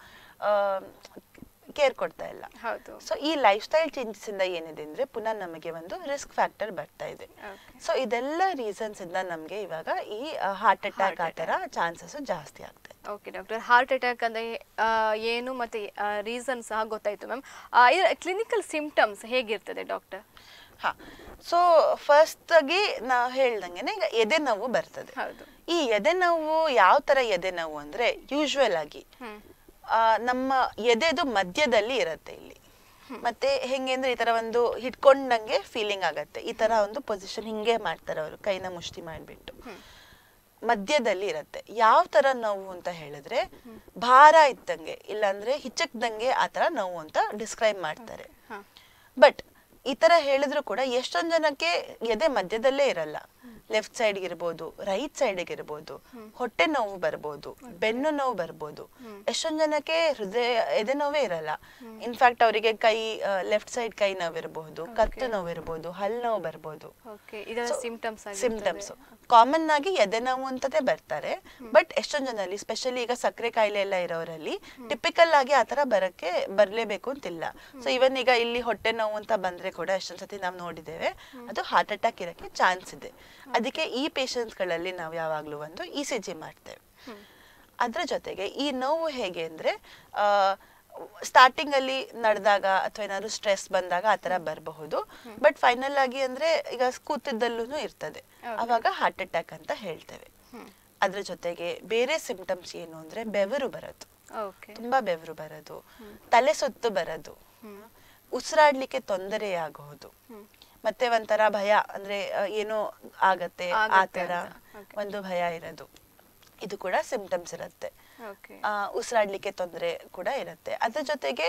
ಕೇರ್ ಕೊಡ್ತಾ ಇಲ್ಲ ಹೌದು ಸೊ ಈ ಲೈಫ್ ಸ್ಟೈಲ್ ಚೇಂಜಸ್ ಇಂದ ಏನಿದೆ ಅಂದ್ರೆ ಪುನಃ ನಮಗೆ ಒಂದು ರಿಸ್ಕ್ ಫ್ಯಾಕ್ಟರ್ ಬರ್ತಾ ಇದೆ ಓಕೆ ಸೊ ಇದೆಲ್ಲ ರೀಸನ್ಸ್ ಇಂದ ನಮ್ಗೆ ಇವಾಗ ಈ ಹಾರ್ಟ್ ಅಟ್ಯಾಕ್ ಆ ತರ ಚಾನ್ಸಸ್ ಜಾಸ್ತಿ ಆಗ್ತಾ ಇದೆ ಓಕೆ ಡಾಕ್ಟರ್ ಹಾರ್ಟ್ ಅಟ್ಯಾಕ್ ಅಂದ್ರೆ ಆ, ಏನು ಮತ್ತೆ ರೀಸನ್ ಸಹ ಗೊತ್ತಾಯ್ತು ಮ್ಯಾಮ್ ಇದರ ಕ್ಲಿನಿಕಲ್ ಸಿಂಪ್ಟಮ್ಸ್ ಹೇಗಿರ್ತದೆ ಡಾಕ್ಟರ್ ಹಾ ಸೊ ಫಸ್ಟ್ ಆಗಿ ನಾ ಹೇಳ್ದಂಗೆನೆ ಈಗ ಎದೆ ನೋವು ಬರ್ತದೆ ಹೌದು ಈ ಎದೆ ನೋವು ಯಾವ ತರ ಎದೆ ನೋವು ಅಂದ್ರೆ ಯೂಶುವಲ್ ಆಗಿ ಹ್ಮ್ ಆ, ನಮ್ಮ ಎದೆದು ಮಧ್ಯದಲ್ಲಿ ಇರತ್ತೆ ಇಲ್ಲಿ ಮತ್ತೆ ಹೆಂಗೆ ಅಂದ್ರೆ ಈ ತರ ಒಂದು ಹಿಡ್ಕೊಂಡಂಗೆ ಫೀಲಿಂಗ್ ಆಗತ್ತೆ ಈ ತರ ಒಂದು ಪೊಸಿಷನ್ ಹಿಂಗೆ ಮಾಡ್ತಾರೆ ಅವರು ಕೈನ ಮುಷ್ಟಿ ಮಾಡ್ಬಿಟ್ಟು ಮಧ್ಯದಲ್ಲಿ ಇರತ್ತೆ ಯಾವ ತರ ನೋವು ಅಂತ ಹೇಳಿದ್ರೆ ಭಾರ ಇದ್ದಂಗೆ ಇಲ್ಲಾಂದ್ರೆ ಹಿಚ್ಚಕ್ದಂಗೆ ಆ ತರ ನೋವು ಅಂತ ಡಿಸ್ಕ್ರೈಬ್ ಮಾಡ್ತಾರೆ ಹಾ ಬಟ್ ಈ ತರ ಹೇಳಿದ್ರು ಕೂಡ ಎಷ್ಟೊಂದ್ ಜನಕ್ಕೆ ಎದೆ ಮಧ್ಯದಲ್ಲೇ ಇರಲ್ಲ ಲೆಫ್ಟ್ ಸೈಡ್ ಇರ್ಬೋದು ರೈಟ್ ಸೈಡ್ ಇರ್ಬೋದು ಹೊಟ್ಟೆ ನೋವು ಬರ್ಬೋದು ಬೆನ್ನು ನೋವು ಬರ್ಬೋದು ಎಷ್ಟೊಂದ್ ಜನಕ್ಕೆ ಹೃದಯ ಎದೆ ನೋವೇ ಇರಲ್ಲ ಇನ್ಫ್ಯಾಕ್ಟ್ ಅವರಿಗೆ ಕೈ ಲೆಫ್ಟ್ ಸೈಡ್ ಕೈ ನೋವು ಇರಬಹುದು ಕತ್ತು ನೋವು ಇರಬಹುದು ಹಲ್ಲು ನೋವು ಬರ್ಬೋದು ಓಕೆ ಇದೆಲ್ಲ ಸಿಂಪ್ಟಮ್ಸ್ ಸಿಂಪ್ಟಮ್ಸ್ ಕಾಮನ್ ಆಗಿ ಎದೆ ನೋವು ಅಂತದೇ ಬರ್ತಾರೆ ಬಟ್ ಎಷ್ಟೊಂದ್ ಜನರಲ್ಲಿ ಸ್ಪೆಷಲಿ ಈಗ ಸಕ್ಕರೆ ಕಾಯಿಲೆ ಎಲ್ಲ ಇರೋರಲ್ಲಿ ಟಿಪಿಕಲ್ ಆಗಿ ಆತರ ಬರಕ್ಕೆ ಬರ್ಲೇಬೇಕು ಅಂತಿಲ್ಲ ಸೊ ಇವನ್ ಈಗ ಇಲ್ಲಿ ಹೊಟ್ಟೆ ನೋವು ಅಂತ ಬಂದ್ರೆ ಕೂಡ ಎಷ್ಟೊಂದ್ ಸತಿ ನಾವು ನೋಡಿದ್ದೇವೆ ಅದು ಹಾರ್ಟ್ ಅಟ್ಯಾಕ್ ಇರಕ್ಕೆ ಚಾನ್ಸ್ ಇದೆ ಅದಕ್ಕೆ ಈ patients ಗಳಲ್ಲಿ ನಾವು ಯಾವಾಗ್ಲೂ ಒಂದು ಇ ಸಿ ಜಿ ಮಾಡ್ತೇವೆ ಅದ್ರ ಜೊತೆಗೆ ಈ ನೋವು ಹೇಗೆ ಅಂದ್ರೆ ಸ್ಟಾರ್ಟಿಂಗ್ ಅಲ್ಲಿ ನಡೆದಾಗ ಅಥವಾ ಏನಾದ್ರು ಸ್ಟ್ರೆಸ್ ಬಂದಾಗ ಆ ತರ ಬರಬಹುದು ಬಟ್ ಫೈನಲ್ ಆಗಿ ಅಂದ್ರೆ ಈಗ ಕೂತಿದ್ದಲ್ಲೂ ಇರ್ತದೆ ಅವಾಗ ಹಾರ್ಟ್ ಅಟ್ಯಾಕ್ ಅಂತ ಹೇಳ್ತೇವೆ ಅದ್ರ ಜೊತೆಗೆ ಬೇರೆ ಸಿಂಪ್ಟಮ್ಸ್ ಏನು ಅಂದ್ರೆ ಬೆವರು ಬರೋದು ಓಕೆ ತುಂಬಾ ಬೆವರು ಬರೋದು ತಲೆ ಸುತ್ತು ಬರೋದು ಉಸಿರಾಡ್ಲಿಕ್ಕೆ ತೊಂದರೆ ಆಗೋದು ಮತ್ತೆ ಒಂಥರ ಭಯ ಅಂದ್ರೆ ಆ, ಏನೋ ಆಗತ್ತೆ ಆ ಆಗತ್ತೆ ತರ ಅಂತ. Okay. ಒಂದು ಭಯ ಇರೋದು ಇದು ಕೂಡ ಸಿಂಪ್ಟಮ್ಸ್ ಇರುತ್ತೆ ಓಕೆ ಆ, ಉಸಿರಾಡ್ಲಿಕ್ಕೆ ತೊಂದರೆ ಕೂಡ ಇರುತ್ತೆ ಅದ್ರ ಜೊತೆಗೆ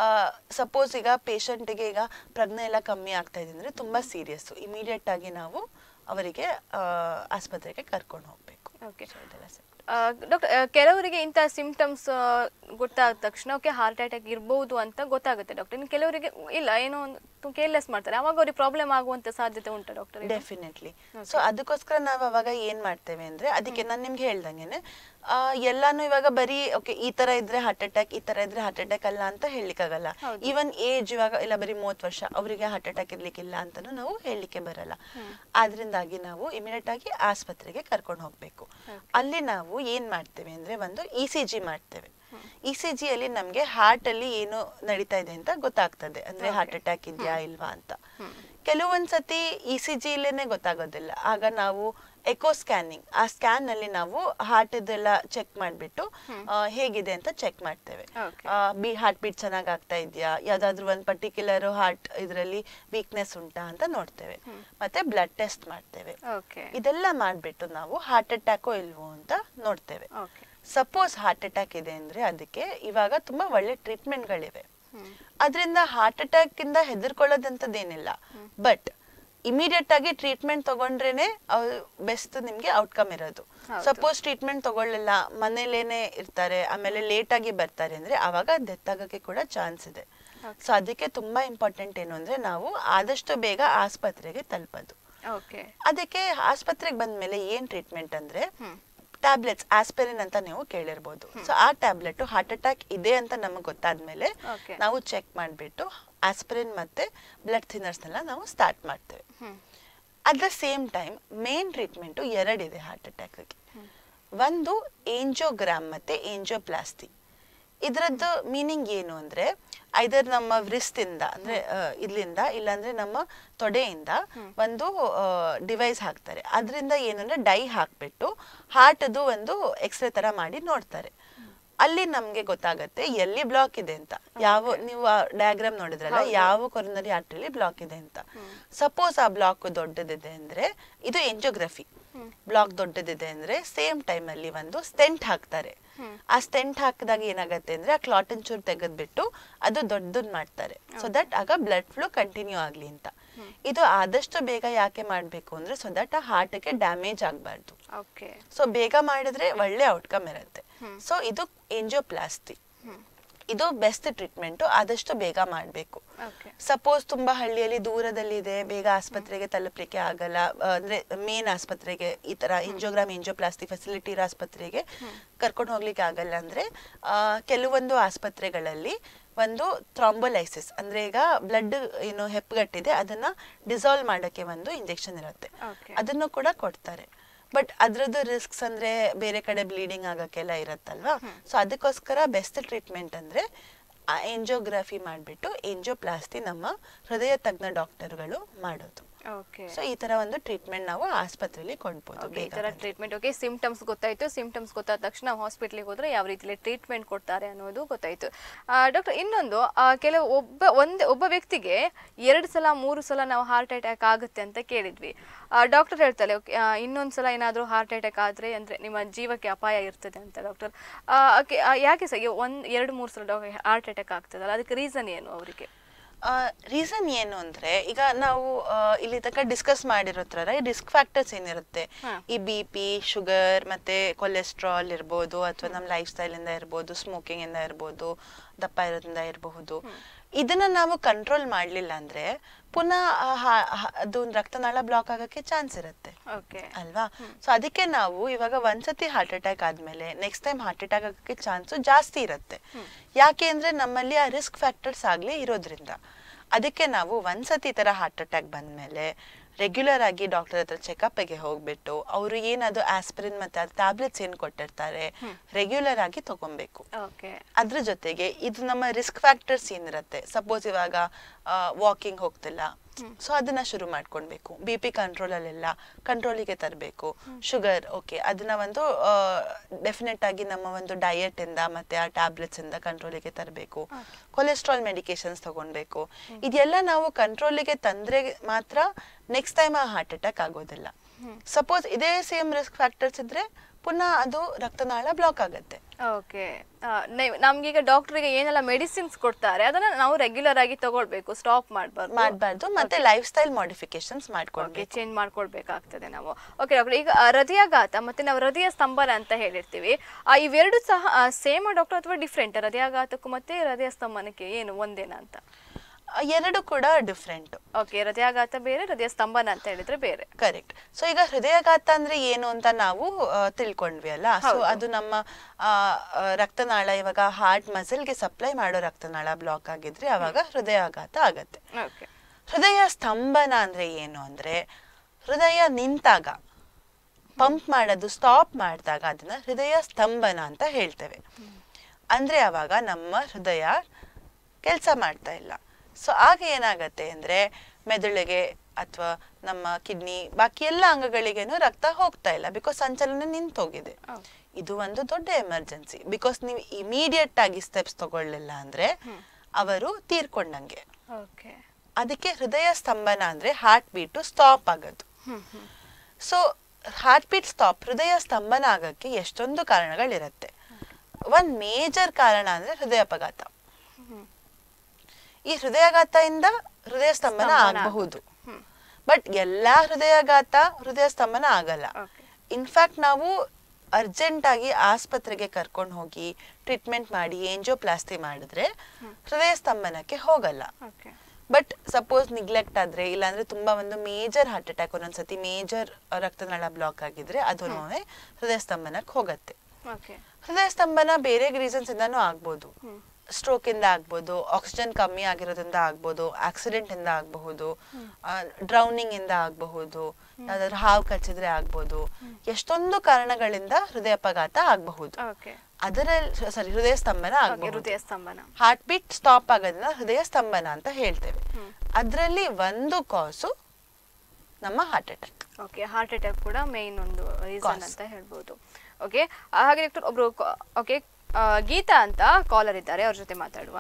ಸಪೋಸ್ ಈಗ ಪೇಷಂಟ್ಗೆ ಈಗ ಪ್ರಜ್ಞೆ ಎಲ್ಲ ಕಮ್ಮಿ ಆಗ್ತಾ ಇದೆ ಅಂದ್ರೆ ತುಂಬಾ ಸೀರಿಯಸ್ ಇಮಿಡಿಯೇಟ್ ಆಗಿ ನಾವು ಅವರಿಗೆ ಆ, ಆಸ್ಪತ್ರೆಗೆ ಕರ್ಕೊಂಡು ಹೋಗ್ಬೇಕು ಓಕೆ So ಇದೆಲ್ಲ symptoms. ಡಾಕ್ಟರ್ ಕೆಲವರಿಗೆ ಇಂಥ ಸಿಂಪ್ಟಮ್ಸ್ ಗೊತ್ತಾದ ತಕ್ಷಣ ಓಕೆ ಹಾರ್ಟ್ ಅಟ್ಯಾಕ್ ಇರ್ಬೋದು ಅಂತ ಗೊತ್ತಾಗುತ್ತೆ ಡಾಕ್ಟರ್ ಇನ್ನು ಕೆಲವರಿಗೆ ಇಲ್ಲ ಏನೋ ಒಂದು ಕೇರ್ಲೆಸ್ ಮಾಡ್ತಾರೆ ಅವಾಗ ಅವ್ರಿಗೆ ಪ್ರಾಬ್ಲಮ್ ಆಗುವಂತ ಸಾಧ್ಯತೆ ಉಂಟಾ ಡಾಕ್ಟರ್ ಡೆಫಿನೆಟ್ಲಿ ಸೊ ಅದಕ್ಕೋಸ್ಕರ ನಾವು ಅವಾಗ ಏನ್ ಮಾಡ್ತೇವೆ ಅಂದ್ರೆ ಅದಕ್ಕೆ ನಾನು ನಿಮ್ಗೆ ಹೇಳ್ದಂಗೆನೆ ಆ, ಎಲ್ಲಾನು ಇವಾಗ ಬರೀ ಓಕೆ ಈ ತರ ಇದ್ರೆ ಹಾರ್ಟ್ ಅಟ್ಯಾಕ್ ಈ ತರ ಇದ್ರೆ ಹಾರ್ಟ್ ಅಟ್ಯಾಕ್ ಅಲ್ಲ ಅಂತ ಹೇಳಲಿಕ್ಕಾಗಲ್ಲ ಹೌದು. ಈವನ್ ಏಜ್ ಇವಾಗ ಇಲ್ಲ ಬರೀ ಮೂವತ್ತು ವರ್ಷ ಅವರಿಗೆ ಹಾರ್ಟ್ ಅಟ್ಯಾಕ್ ಇರ್ಲಿಕ್ಕಿಲ್ಲ ಅಂತಾನು ನಾವು ಹೇಳಲಿಕ್ಕೆ ಬರಲ್ಲ ಆದ್ರಿಂದಾಗಿ ನಾವು ಇಮಿಡಿಯೇಟ್ ಆಗಿ ಆಸ್ಪತ್ರೆಗೆ ಕರ್ಕೊಂಡು ಹೋಗ್ಬೇಕು ಅಲ್ಲಿ ನಾವು ಏನ್ ಮಾಡ್ತೇವೆ ಅಂದ್ರೆ ಒಂದು ಇ ಸಿ ಜಿ ಮಾಡ್ತೇವೆ ಇ ಸಿ ಜಿ ಅಲ್ಲಿ ನಮ್ಗೆ ಹಾರ್ಟ್ ಅಲ್ಲಿ ಏನು ನಡೀತಾ ಇದೆ ಅಂತ ಗೊತ್ತಾಗ್ತದೆ ಅಂದ್ರೆ ಹಾರ್ಟ್ ಅಟ್ಯಾಕ್ ಇದೆಯಾ ಇಲ್ವಾ ಅಂತ ಕೆಲವೊಂದ್ಸತಿ ಇ ಸಿ ಜಿ ಇಲ್ಲೇನೆ ಗೊತ್ತಾಗೋದಿಲ್ಲ ಆಗ ನಾವು ಎಕೋ ಸ್ಕ್ಯಾನಿಂಗ್ ಆ ಸ್ಕ್ಯಾನ್ ನಲ್ಲಿ ನಾವು ಹಾರ್ಟ್ ಇದೆಲ್ಲ ಚೆಕ್ ಮಾಡ್ಬಿಟ್ಟು ಆ, ಹೇಗಿದೆ ಅಂತ ಚೆಕ್ ಮಾಡ್ತೇವೆ Okay. ಬಿ ಹಾರ್ಟ್ ಬೀಟ್ ಚೆನ್ನಾಗ್ ಆಗ್ತಾ ಇದೆಯಾ ಯಾವ್ದಾದ್ರು ಒಂದ್ ಪರ್ಟಿಕ್ಯುಲರ್ ಹಾರ್ಟ್ ಇದರಲ್ಲಿ ವೀಕ್ನೆಸ್ ಉಂಟಾ ಅಂತ ನೋಡ್ತೇವೆ ಮತ್ತೆ ಬ್ಲಡ್ ಟೆಸ್ಟ್ ಮಾಡ್ತೇವೆ ಓಕೆ ಇದೆಲ್ಲ ಮಾಡ್ಬಿಟ್ಟು ನಾವು ಹಾರ್ಟ್ ಅಟ್ಯಾಕೋ ಇಲ್ವೋ ಅಂತ ನೋಡ್ತೇವೆ ಓಕೆ ಸಪೋಸ್ ಹಾರ್ಟ್ ಅಟ್ಯಾಕ್ ಇದೆ ಅಂದ್ರೆ ಅದಕ್ಕೆ ಇವಾಗ ತುಂಬಾ ಒಳ್ಳೆ ಟ್ರೀಟ್ಮೆಂಟ್ಗಳಿವೆ ಅದರಿಂದ ಹಾರ್ಟ್ ಅಟ್ಯಾಕ್ ಇಂದ ಹೆದರ್ಕೊಳ್ಳೋದಂಥದ್ದೇನಿಲ್ಲ ಬಟ್ ಇಮಿಡಿಯೇಟ್ ಆಗಿ ಟ್ರೀಟ್ಮೆಂಟ್ ತಗೊಂಡ್ರೇನೆ ಬೆಸ್ಟ್ ನಿಮ್ಗೆ ಔಟ್ಕಮ್ ಇರೋದು ಹೌದು. ಸಪೋಸ್ ಟ್ರೀಟ್ಮೆಂಟ್ ತಗೊಳ್ಳಿಲ್ಲ ಮನೇಲೇನೆ ಇರ್ತಾರೆ ಆಮೇಲೆ ಲೇಟ್ ಆಗಿ ಬರ್ತಾರೆ ಅಂದ್ರೆ ಅವಾಗ ಡೆತ್ ಆಗಕ್ಕೆ ಕೂಡ ಚಾನ್ಸ್ ಇದೆ ಸೊ ಅದಕ್ಕೆ ತುಂಬಾ ಇಂಪಾರ್ಟೆಂಟ್ ಏನು ಅಂದ್ರೆ ನಾವು ಆದಷ್ಟು ಬೇಗ ಆಸ್ಪತ್ರೆಗೆ ತಲುಪೋದು ಓಕೆ ಅದಕ್ಕೆ ಆಸ್ಪತ್ರೆಗೆ ಬಂದ್ಮೇಲೆ ಏನ್ ಟ್ರೀಟ್ಮೆಂಟ್ ಅಂದ್ರೆ ಟ್ಯಾಬ್ಲೆಟ್ಸ್ ಆಸ್ಪಿರಿನ್ ಅಂತ ನೀವು ಕೇಳಿರ್ಬೋದು ಸೊ ಆ ಟ್ಯಾಬ್ಲೆಟ್ ಹಾರ್ಟ್ ಅಟ್ಯಾಕ್ ಇದೆ ಅಂತ ನಮಗೆ ಗೊತ್ತಾದ್ಮೇಲೆ Okay. ನಾವು ಚೆಕ್ ಮಾಡಿಬಿಟ್ಟು ಆಸ್ಪಿರಿನ್ ಮತ್ತೆ ಬ್ಲಡ್ ಥಿನ್ನರ್ಸ್ನೆಲ್ಲ ನಾವು ಸ್ಟಾರ್ಟ್ ಮಾಡ್ತೇವೆ at the same time main treatment ಎರಡಿದೆ ಹಾರ್ಟ್ ಅಟ್ಯಾಕ್ಗೆ ಒಂದು ಏಂಜೋಗ್ರಾಮ್ ಮತ್ತೆ ಏಂಜೋಪ್ಲಾಸ್ಟಿ ಇದರದ್ದು ಮೀನಿಂಗ್ ಏನು ಅಂದ್ರೆ ಐದರ್ ನಮ್ಮ ವೃಸ್ತಿಂದ ಅಂದ್ರೆ ಆ, ಇಲ್ಲಿಂದ ಇಲ್ಲಾಂದ್ರೆ ನಮ್ಮ ತೊಡೆಯಿಂದ ಒಂದು ಡಿವೈಸ್ ಹಾಕ್ತಾರೆ ಅದರಿಂದ ಏನಂದ್ರೆ ಡೈ ಹಾಕ್ಬಿಟ್ಟು ಹಾರ್ಟ್ದು ಒಂದು ಎಕ್ಸ್ರೇ ತರ ಮಾಡಿ ನೋಡ್ತಾರೆ ಅಲ್ಲಿ ನಮ್ಗೆ ಗೊತ್ತಾಗತ್ತೆ ಎಲ್ಲಿ ಬ್ಲಾಕ್ ಇದೆ ಅಂತ ಯಾವ ನೀವು ಡಯಾಗ್ರಾಮ್ ನೋಡಿದ್ರಲ್ಲ ಯಾವ ಕೊರನರಿ ಆರ್ಟ್ರಿಲಿ ಬ್ಲಾಕ್ ಇದೆ ಅಂತ ಸಪೋಸ್ ಆ ಬ್ಲಾಕ್ ದೊಡ್ಡದಿದೆ ಅಂದ್ರೆ ಇದು ಎಂಜೋಗ್ರಫಿ ಬ್ಲಾಕ್ ದೊಡ್ಡದಿದೆ ಅಂದ್ರೆ ಸೇಮ್ ಟೈಮ್ ಅಲ್ಲಿ ಒಂದು ಸ್ಟೆಂಟ್ ಹಾಕ್ತಾರೆ ಆ ಸ್ಟೆಂಟ್ ಹಾಕಿದಾಗ ಏನಾಗತ್ತೆ ಅಂದ್ರೆ ಆ ಕ್ಲಾಟನ್ ಚೂರ್ ತೆಗೆದ್ಬಿಟ್ಟು ಅದು ದೊಡ್ಡದ್ ಮಾಡ್ತಾರೆ ಸೊ ದಟ್ ಆಗ ಬ್ಲಡ್ ಫ್ಲೋ ಕಂಟಿನ್ಯೂ ಆಗ್ಲಿ ಅಂತ ಇದು ಆದಷ್ಟು ಬೇಗ ಯಾಕೆ ಮಾಡ್ಬೇಕು ಅಂದ್ರೆ ಸೊ ದಟ್ ಆ ಹಾರ್ಟ್ಗೆ ಡ್ಯಾಮೇಜ್ ಆಗ್ಬಾರ್ದು ಓಕೆ ಸೊ ಬೇಗ ಮಾಡಿದ್ರೆ ಒಳ್ಳೆ ಔಟ್ಕಮ್ ಇರುತ್ತೆ ಸೊ ಇದು ಎಂಜೋಪ್ಲಾಸ್ಟಿ ಇದು ಬೆಸ್ಟ್ ಟ್ರೀಟ್ಮೆಂಟ್ ಆದಷ್ಟು ಬೇಗ ಮಾಡಬೇಕು ಓಕೆ ಸಪೋಸ್ ತುಂಬಾ ಹಳ್ಳಿಯಲ್ಲಿ ದೂರದಲ್ಲಿದೆ ಬೇಗ ಆಸ್ಪತ್ರೆಗೆ ತಲುಪಲಿಕ್ಕೆ ಆಗಲ್ಲ ಆ, ಅಂದ್ರೆ ಮೇನ್ ಆಸ್ಪತ್ರೆಗೆ ಈ ತರ ಎಂಜೋಗ್ರಾಮ್ ಎಂಜೋಪ್ಲಾಸ್ಟಿ ಫೆಸಿಲಿಟಿ ಇರೋ ಆಸ್ಪತ್ರೆಗೆ ಕರ್ಕೊಂಡು ಹೋಗ್ಲಿಕ್ಕೆ ಆಗಲ್ಲ ಅಂದ್ರೆ ಆ, ಕೆಲವೊಂದು ಆಸ್ಪತ್ರೆಗಳಲ್ಲಿ ಒಂದು ಥ್ರಾಂಬೋಲೈಸಿಸ್ ಅಂದ್ರೆ ಈಗ ಬ್ಲಡ್ ಏನು ಹೆಪ್ಪುಗಟ್ಟಿದೆ ಅದನ್ನ ಡಿಸಾಲ್ವ್ ಮಾಡಕ್ಕೆ ಒಂದು ಇಂಜೆಕ್ಷನ್ ಇರುತ್ತೆ Okay. ಅದನ್ನು ಕೂಡ ಕೊಡ್ತಾರೆ ಬಟ್ ಅದ್ರದ್ದು ರಿಸ್ಕ್ಸ್ ಅಂದ್ರೆ ಬೇರೆ ಕಡೆ ಬ್ಲೀಡಿಂಗ್ ಆಗಕ್ಕೆಲ್ಲ ಇರತ್ತಲ್ವಾ ಸೊ ಅದಕ್ಕೋಸ್ಕರ ಬೆಸ್ಟ್ ಟ್ರೀಟ್ಮೆಂಟ್ ಅಂದ್ರೆ ಎಂಜೋಗ್ರಫಿ ಮಾಡಿಬಿಟ್ಟು ಎಂಜೋಪ್ಲಾಸ್ಟಿ ನಮ್ಮ ಹೃದಯ ತಜ್ಞ ಡಾಕ್ಟರ್ಗಳು ಮಾಡೋದು ಓಕೆ ಸೊ ಈ ತರ ಒಂದು ಟ್ರೀಟ್ಮೆಂಟ್ ನಾವು ಆಸ್ಪತ್ರೆಯಲ್ಲಿ ಕೊಡ್ಬೋದು ಓಕೆ ಈ ಬೇಗ ತರ ಬಂದ್ರೆ. ಟ್ರೀಟ್ಮೆಂಟ್ ಓಕೆ ಸಿಂಪ್ಟಮ್ಸ್ ಗೊತ್ತಾಯ್ತು ಸಿಂಪ್ಟಮ್ಸ್ ಗೊತ್ತಾದ ತಕ್ಷಣ ನಾವು ಹಾಸ್ಪಿಟ್ಲಿಗೆ ಹೋದ್ರೆ ಯಾವ ರೀತಿಲಿ ಟ್ರೀಟ್ಮೆಂಟ್ ಕೊಡ್ತಾರೆ ಅನ್ನೋದು ಗೊತ್ತಾಯ್ತು ಡಾಕ್ಟರ್ ಇನ್ನೊಂದು ಆ, ಕೆಲವು ಒಬ್ಬ ಒಂದ್ ಒಬ್ಬ ವ್ಯಕ್ತಿಗೆ ಎರಡು ಸಲ ಮೂರು ಸಲ ನಾವು ಹಾರ್ಟ್ ಅಟ್ಯಾಕ್ ಆಗುತ್ತೆ ಅಂತ ಕೇಳಿದ್ವಿ ಡಾಕ್ಟರ್ ಹೇಳ್ತಾರೆ ಓಕೆ ಇನ್ನೊಂದು ಸಲ ಏನಾದರೂ ಹಾರ್ಟ್ ಅಟ್ಯಾಕ್ ಆದರೆ ಅಂದರೆ ನಿಮ್ಮ ಜೀವಕ್ಕೆ ಅಪಾಯ ಇರ್ತದೆ ಅಂತ ಡಾಕ್ಟರ್ ಯಾಕೆ ಸರ್ ಒಂದ್ ಎರಡು ಮೂರು ಸಲ ಹಾರ್ಟ್ ಅಟ್ಯಾಕ್ ಆಗ್ತದಲ್ಲ ಅದಕ್ಕೆ ರೀಸನ್ ಏನು ಅವರಿಗೆ ರೀಸನ್ ಏನು ಅಂದ್ರೆ ಈಗ ನಾವು ಆ, ಇಲ್ಲಿ ತನಕ ಡಿಸ್ಕಸ್ ಮಾಡಿರೋ ತರ ಈ ರಿಸ್ಕ್ ಫ್ಯಾಕ್ಟರ್ಸ್ ಏನಿರುತ್ತೆ ಹಾ. ಈ ಬಿ ಪಿ ಶುಗರ್ ಮತ್ತೆ ಕೊಲೆಸ್ಟ್ರಾಲ್ ಇರ್ಬೋದು ಅಥವಾ ನಮ್ಮ ಲೈಫ್ ಸ್ಟೈಲ್ ಇಂದ ಇರ್ಬೋದು ಸ್ಮೋಕಿಂಗ್ ಇಂದ ಇರ್ಬೋದು ದಪ್ಪ ಇರೋದ್ರಿಂದ ಇರಬಹುದು ಇದನ್ನ ನಾವು ಕಂಟ್ರೋಲ್ ಮಾಡ್ಲಿಲ್ಲ ಅಂದ್ರೆ ಪುನಃ ಆ ಹಾ- ಹ- ಅದು ರಕ್ತನಾಳ ಬ್ಲಾಕ್ ಆಗಕ್ಕೆ ಚಾನ್ಸ್ ಇರುತ್ತೆ ಓಕೆ ಅಲ್ವಾ ಸೊ ಅದಕ್ಕೆ ನಾವು ಇವಾಗ ಒಂದ್ಸತಿ ಹಾರ್ಟ್ ಅಟ್ಯಾಕ್ ಆದ್ಮೇಲೆ ನೆಕ್ಸ್ಟ್ ಟೈಮ್ ಹಾರ್ಟ್ ಅಟ್ಯಾಕ್ ಆಗಕ್ಕೆ ಚಾನ್ಸು ಜಾಸ್ತಿ ಇರುತ್ತೆ ಯಾಕೆ ಅಂದ್ರೆ ನಮ್ಮಲ್ಲಿ ಆ ರಿಸ್ಕ್ ಫ್ಯಾಕ್ಟರ್ಸ್ ಆಗ್ಲಿ ಇರೋದ್ರಿಂದ ಅದಕ್ಕೆ ನಾವು ಒಂದ್ಸತಿ ಈ ತರ ಹಾರ್ಟ್ ಅಟ್ಯಾಕ್ ಬಂದ್ಮೇಲೆ ರೆಗ್ಯುಲರ್ ಆಗಿ ಡಾಕ್ಟರ್ ಹತ್ರ ಚೆಕಪ್ಗೆ ಹೋಗ್ಬಿಟ್ಟು ಅವರು ಏನದು ಆಸ್ಪಿರಿನ್ ಮತ್ತೆ ಟ್ಯಾಬ್ಲೆಟ್ಸ್ ಏನ್ ಕೊಟ್ಟಿರ್ತಾರೆ ರೆಗ್ಯುಲರ್ ಆಗಿ ತಗೊಬೇಕು ಓಕೆ ಅದ್ರ ಜೊತೆಗೆ ಇದು ನಮ್ಮ ರಿಸ್ಕ್ ಫ್ಯಾಕ್ಟರ್ಸ್ ಏನಿರುತ್ತೆ ಸಪೋಸ್ ಇವಾಗ ವಾಕಿಂಗ್ ಹೋಗ್ತಿಲ್ಲ ಸೊ ಅದನ್ನ ಶುರು ಮಾಡ್ಕೊಳ್ಬೇಕು ಬಿ ಪಿ ಕಂಟ್ರೋಲಲ್ಲೆಲ್ಲ ಕಂಟ್ರೋಲಿಗೆ ತರಬೇಕು ಶುಗರ್ ಓಕೆ ಅದನ್ನ ಒಂದು ಡೆಫಿನೆಟ್ ಆಗಿ ನಮ್ಮ ಒಂದು ಡಯಟ್ ಇಂದ ಮತ್ತೆ ಆ ಟ್ಯಾಬ್ಲೆಟ್ಸ್ ಇಂದ ಕಂಟ್ರೋಲಿಗೆ ತರಬೇಕು ಕೊಲೆಸ್ಟ್ರಾಲ್ ಮೆಡಿಕೇಶನ್ಸ್ ತಗೊಳ್ಬೇಕು ಇದೆಲ್ಲ ನಾವು ಕಂಟ್ರೋಲಿಗೆ ತಂದ್ರೆ ಮಾತ್ರ ನೆಕ್ಸ್ಟ್ ಟೈಮ್ ಆ ಹಾರ್ಟ್ ಅಟ್ಯಾಕ್ ಆಗೋದಿಲ್ಲ ಸಪೋಸ್ ಇದೇ ಸೇಮ್ ರಿಸ್ಕ್ ಫ್ಯಾಕ್ಟರ್ಸ್ ಇದ್ರೆ ಪುನಃ ಅದು ರಕ್ತನಾಳ ಬ್ಲಾಕ್ ಆಗುತ್ತೆ ಓಕೆ ನಮ್ಗೀಗ ಡಾಕ್ಟರ್ಗೆ ಏನೆಲ್ಲ ಮೆಡಿಸಿನ್ಸ್ ಕೊಡ್ತಾರೆ ಅದನ್ನ ನಾವು ರೆಗ್ಯುಲರ್ ಆಗಿ ತಗೊಳ್ಬೇಕು ಸ್ಟಾಪ್ ಮಾಡಬಾರ್ದು ಮಾಡಬಾರ್ದು ಮತ್ತೆ ಲೈಫ್ ಸ್ಟೈಲ್ ಮಾಡಿಫಿಕೇಶನ್ಸ್ ಓಕೆ ಮಾಡ್ಕೊಳ್ಬೇಕು ಚೇಂಜ್ ಮಾಡ್ಕೊಳ್ಬೇಕಾಗ್ತದೆ ನಾವು ಓಕೆ ಡಾಕ್ಟರ್ ಈಗ ಆ, ಹೃದಯಾಘಾತ ಮತ್ತೆ ನಾವು ಹೃದಯ ಸ್ತಂಭನ ಅಂತ ಹೇಳಿರ್ತೀವಿ ಆ, ಇವೆರಡು ಸಹ ಸೇಮ್ ಡಾಕ್ಟರ್ ಅಥವಾ ಡಿಫ್ರೆಂಟ್ ಹೃದಯಾಘಾತಕ್ಕೂ ಮತ್ತೆ ಹೃದಯ ಸ್ತಂಭನಕ್ಕೆ ಏನು ಒಂದೇನಾ ಅಂತ ಆ, ಎರಡು ಕೂಡ ಡಿಫ್ರೆಂಟ್ ಓಕೆ ಹೃದಯಾಘಾತ ಬೇರೆ ಹೃದಯ ಸ್ತಂಭನ ಅಂತ ಹೇಳಿದ್ರೆ ಬೇರೆ ಕರೆಕ್ಟ್ ಸೊ ಈಗ ಹೃದಯಾಘಾತ ಅಂದ್ರೆ ಏನು ಅಂತ ನಾವು ಆ, ತಿಳ್ಕೊಂಡ್ವಿ ಅಲ್ಲ ಸೊ ಹೌದು. ಅದು ನಮ್ಮ ಆ, ಆ, ರಕ್ತನಾಳ ಇವಾಗ ಹಾರ್ಟ್ ಮಸಲ್ಗೆ ಸಪ್ಲೈ ಮಾಡೋ ರಕ್ತನಾಳ ಬ್ಲಾಕ್ ಆಗಿದ್ರೆ ಅವಾಗ ಹೃದಯಾಘಾತ ಆಗತ್ತೆ ಓಕೆ ಹೃದಯ ಸ್ತಂಭನ ಅಂದ್ರೆ ಏನು ಅಂದ್ರೆ ಹೃದಯ ನಿಂತಾಗ ಪಂಪ್ ಮಾಡೋದು ಸ್ಟಾಪ್ ಮಾಡಿದಾಗ ಅದನ್ನ ಹೃದಯ ಸ್ತಂಭನ ಅಂತ ಹೇಳ್ತೇವೆ ಅಂದ್ರೆ ಅವಾಗ ನಮ್ಮ ಹೃದಯ ಕೆಲಸ ಮಾಡ್ತಾ ಇಲ್ಲ ಸೊ ಆಗ ಏನಾಗತ್ತೆ ಅಂದ್ರೆ ಮೆದುಳಿಗೆ ಅಥವಾ ನಮ್ಮ ಕಿಡ್ನಿ ಬಾಕಿ ಎಲ್ಲ ಅಂಗಗಳಿಗೇನು ರಕ್ತ ಹೋಗ್ತಾ ಇಲ್ಲ ಬಿಕಾಸ್ ಸಂಚಲನ ನಿಂತೋಗಿದೆ ಹೌದು. ಇದು ಒಂದು ದೊಡ್ಡ ಎಮರ್ಜೆನ್ಸಿ ಬಿಕಾಸ್ ನೀವು ಇಮಿಡಿಯೇಟ್ ಆಗಿ ಸ್ಟೆಪ್ಸ್ ತಗೊಳ್ಳಿಲ್ಲ ಅಂದ್ರೆ ಅವರು ತೀರ್ಕೊಂಡಂಗೆ ಓಕೆ ಅದಕ್ಕೆ ಹೃದಯ ಸ್ತಂಭನ ಅಂದ್ರೆ ಹಾರ್ಟ್ ಬೀಟು ಸ್ಟಾಪ್ ಆಗೋದು ಹ್ಮ್ ಹ್ಮ್ ಸೊ ಹಾರ್ಟ್ ಬೀಟ್ ಸ್ಟಾಪ್ ಹೃದಯ ಸ್ತಂಭನ ಆಗಕ್ಕೆ ಎಷ್ಟೊಂದು ಕಾರಣಗಳಿರುತ್ತೆ ಒಂದ್ ಮೇಜರ್ ಕಾರಣ ಅಂದ್ರೆ ಹೃದಯಾಪಘಾತ ಹ್ಮ್. ಈ ಹೃದಯಾಘಾತದಿಂದ ಹೃದಯ ಸ್ತಂಭನ ಸ್ತಂಭನ ಆಗಬಹುದು ಹ್ಮ್. ಬಟ್ ಎಲ್ಲಾ ಹೃದಯಾಘಾತ ಹೃದಯ ಸ್ತಂಭನ ಆಗಲ್ಲ ಓಕೆ ಇನ್ಫ್ಯಾಕ್ಟ್ ನಾವು ಅರ್ಜೆಂಟ್ ಆಗಿ ಆಸ್ಪತ್ರೆಗೆ ಕರ್ಕೊಂಡು ಹೋಗಿ ಟ್ರೀಟ್ಮೆಂಟ್ ಮಾಡಿ ಏಂಜೋಪ್ಲಾಸ್ಟಿ ಮಾಡಿದ್ರೆ ಹೃದಯ ಸ್ತಂಭನಕ್ಕೆ ಹೋಗಲ್ಲ ಓಕೆ ಬಟ್ ಸಪೋಸ್ ನಿಗ್ಲೆಕ್ಟ್ ಆದ್ರೆ ಇಲ್ಲಾಂದ್ರೆ ತುಂಬಾ ಒಂದು ಮೇಜರ್ ಹಾರ್ಟ್ ಅಟ್ಯಾಕ್ ಒಂದೊಂದ್ಸತಿ ಮೇಜರ್ ರಕ್ತನಾಳ ಬ್ಲಾಕ್ ಆಗಿದ್ರೆ ಅದು ನೋವೇ ಹೃದಯ ಸ್ತಂಭನಕ್ಕೆ ಹೋಗತ್ತೆ ಓಕೆ ಹೃದಯ ಸ್ತಂಭನ ಬೇರೆ ರೀಸನ್ಸ್ ಇಂದಾನು ಆಗ್ಬೋದು ಹ್ಮ್. ಸ್ಟ್ರೋಕ್ ಇಂದ ಆಗ್ಬೋದು ಆಕ್ಸಿಜನ್ ಕಮ್ಮಿ ಆಗಿರೋದ್ರಿಂದ ಆಗ್ಬೋದು ಆಕ್ಸಿಡೆಂಟ್ ಇಂದ ಆಗಬಹುದು ಡ್ರೌನಿಂಗ್ ಇಂದ ಆಗಬಹುದು ಯಾವ್ದಾದ್ರು ಹಾವು ಕಚ್ಚಿದ್ರೆ ಆಗ್ಬೋದು ಎಷ್ಟೊಂದು ಕಾರಣಗಳಿಂದ ಹೃದಯಾಪಘಾತ ಆಗಬಹುದು ಓಕೆ ಅದರಲ್ಲಿ ಸಾರಿ ಹೃದಯ ಸ್ತಂಭನ ಓಕೆ ಆಗಬಹುದು ಹೃದಯ ಸ್ತಂಭನ ಹಾರ್ಟ್ ಬೀಟ್ ಸ್ಟಾಪ್ ಆಗೋದನ್ನ ಹೃದಯ ಸ್ತಂಭನ ಅಂತ ಹೇಳ್ತೇವೆ ಹ್ಮ್. ಅದರಲ್ಲಿ ಒಂದು ಕಾಸು ನಮ್ಮ heart attack okay heart attack ಕೂಡ ಮೇನ್ ಒಂದು ರೀಸನ್ Cause. ಅಂತ ಹೇಳ್ಬೋದು ಓಕೆ ಹಾಗೆ ಡಾಕ್ಟರ್ ಒಬ್ರು ಓಕೆ ಗೀತಾ ಅಂತ ಕಾಲರ್ ಇದ್ದಾರೆ ಅವ್ರ ಜೊತೆ ಮಾತಾಡುವ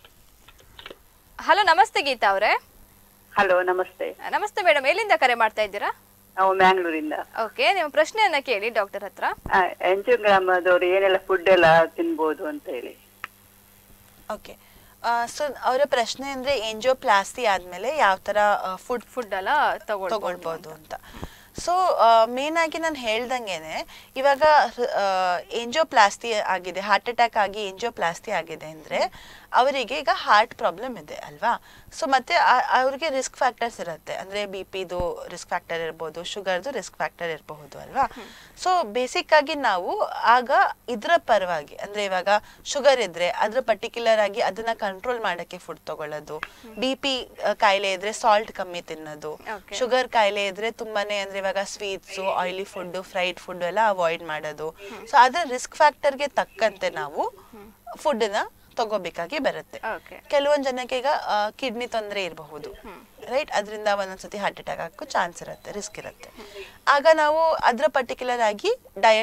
ಹಲೋ ನಮಸ್ತೆ ಗೀತಾ ಅವರೇ ಹಲೋ ನಮಸ್ತೆ ನಮಸ್ತೆ ಮೇಡಮ್ ಎಲ್ಲಿಂದ ಕರೆ ಮಾಡ್ತಾ ಇದ್ದೀರಾ ನಾವು ಮ್ಯಾಂಗ್ಳೂರಿಂದ ಓಕೆ ನಿಮ್ಮ ಪ್ರಶ್ನೆಯನ್ನ ಕೇಳಿ ಡಾಕ್ಟರ್ ಹತ್ರ ಎಂಜಿಯೋಗ್ರಾಮದವರು ಏನೆಲ್ಲ ಫುಡ್ ಎಲ್ಲ ತಿನ್ಬೋದು ಅಂತ ಹೇಳಿ ಓಕೆ ಸೊ ಅವರ ಪ್ರಶ್ನೆ ಅಂದ್ರೆ ಏಂಜಿಯೋಪ್ಲಾಸ್ಟಿ ಆದ್ಮೇಲೆ ಯಾವ ತರ ಫುಡ್ ಫುಡ್ ಎಲ್ಲ ತಗೊಳ್ಬೋದು ತಗೊಳ್ಬೋದು ಅಂತ ಸೊ ಮೇನ್ ಆಗಿ ನಾನು ಹೇಳ್ದಂಗೆನೆ ಇವಾಗ ಏಂಜಿಯೋಪ್ಲಾಸ್ಟಿ ಆಗಿದೆ ಹಾರ್ಟ್ ಅಟ್ಯಾಕ್ ಆಗಿ ಏಂಜಿಯೋಪ್ಲಾಸ್ಟಿ ಆಗಿದೆ ಅಂದ್ರೆ ಅವರಿಗೆ ಈಗ ಹಾರ್ಟ್ ಪ್ರಾಬ್ಲಮ್ ಇದೆ ಅಲ್ವಾ ಸೊ ಮತ್ತೆ ಆ- ಅವ್ರಿಗೆ ರಿಸ್ಕ್ ಫ್ಯಾಕ್ಟರ್ಸ್ ಇರುತ್ತೆ ಅಂದ್ರೆ ಬಿ ಪಿದು ರಿಸ್ಕ್ ಫ್ಯಾಕ್ಟರ್ ಇರ್ಬೋದು ಶುಗರ್ದು ರಿಸ್ಕ್ ಫ್ಯಾಕ್ಟರ್ ಇರಬಹುದು ಅಲ್ವಾ ಸೊ ಬೇಸಿಕ್ ಆಗಿ ನಾವು ಆಗ ಇದ್ರ ಪರವಾಗಿ ಅಂದ್ರೆ ಇವಾಗ ಶುಗರ್ ಇದ್ರೆ ಅದ್ರ ಪರ್ಟಿಕ್ಯುಲರ್ ಆಗಿ ಅದನ್ನ ಕಂಟ್ರೋಲ್ ಮಾಡಕ್ಕೆ ಫುಡ್ ತಗೊಳ್ಳೋದು ಬಿ ಪಿ ಕಾಯಿಲೆ ಇದ್ರೆ ಸಾಲ್ಟ್ ಕಮ್ಮಿ ತಿನ್ನೋದು Okay. ಶುಗರ್ ಕಾಯಿಲೆ ಇದ್ರೆ ತುಂಬಾನೇ ಅಂದ್ರೆ ಇವಾಗ sweets oily food fried food ಎಲ್ಲ ಅವಾಯ್ಡ್ ಮಾಡೋದು ಸೊ ಅದ್ರ ರಿಸ್ಕ್ ಫ್ಯಾಕ್ಟರ್ಗೆ ತಕ್ಕಂತೆ ನಾವು ಫುಡ್ ನ ತಗೋಬೇಕಾಗಿ ಬರುತ್ತೆ ಓಕೆ ಕೆಲವೊಂದ್ ಜನಕ್ಕೆ ಈಗ ಕಿಡ್ನಿ ತೊಂದರೆ ಇರಬಹುದು ರೈಟ್ ಅದರಿಂದ ಒಂದೊಂದ್ಸತಿ ಹಾರ್ಟ್ ಅಟ್ಯಾಕ್ ಆಗಕ್ಕೂ ಚಾನ್ಸ್ ಇರುತ್ತೆ ರಿಸ್ಕ್ ಇರುತ್ತೆ ಆಗ ನಾವು ಅದ್ರ ಪರ್ಟಿಕ್ಯುಲರ್ ಆಗಿ ಡಯಟ್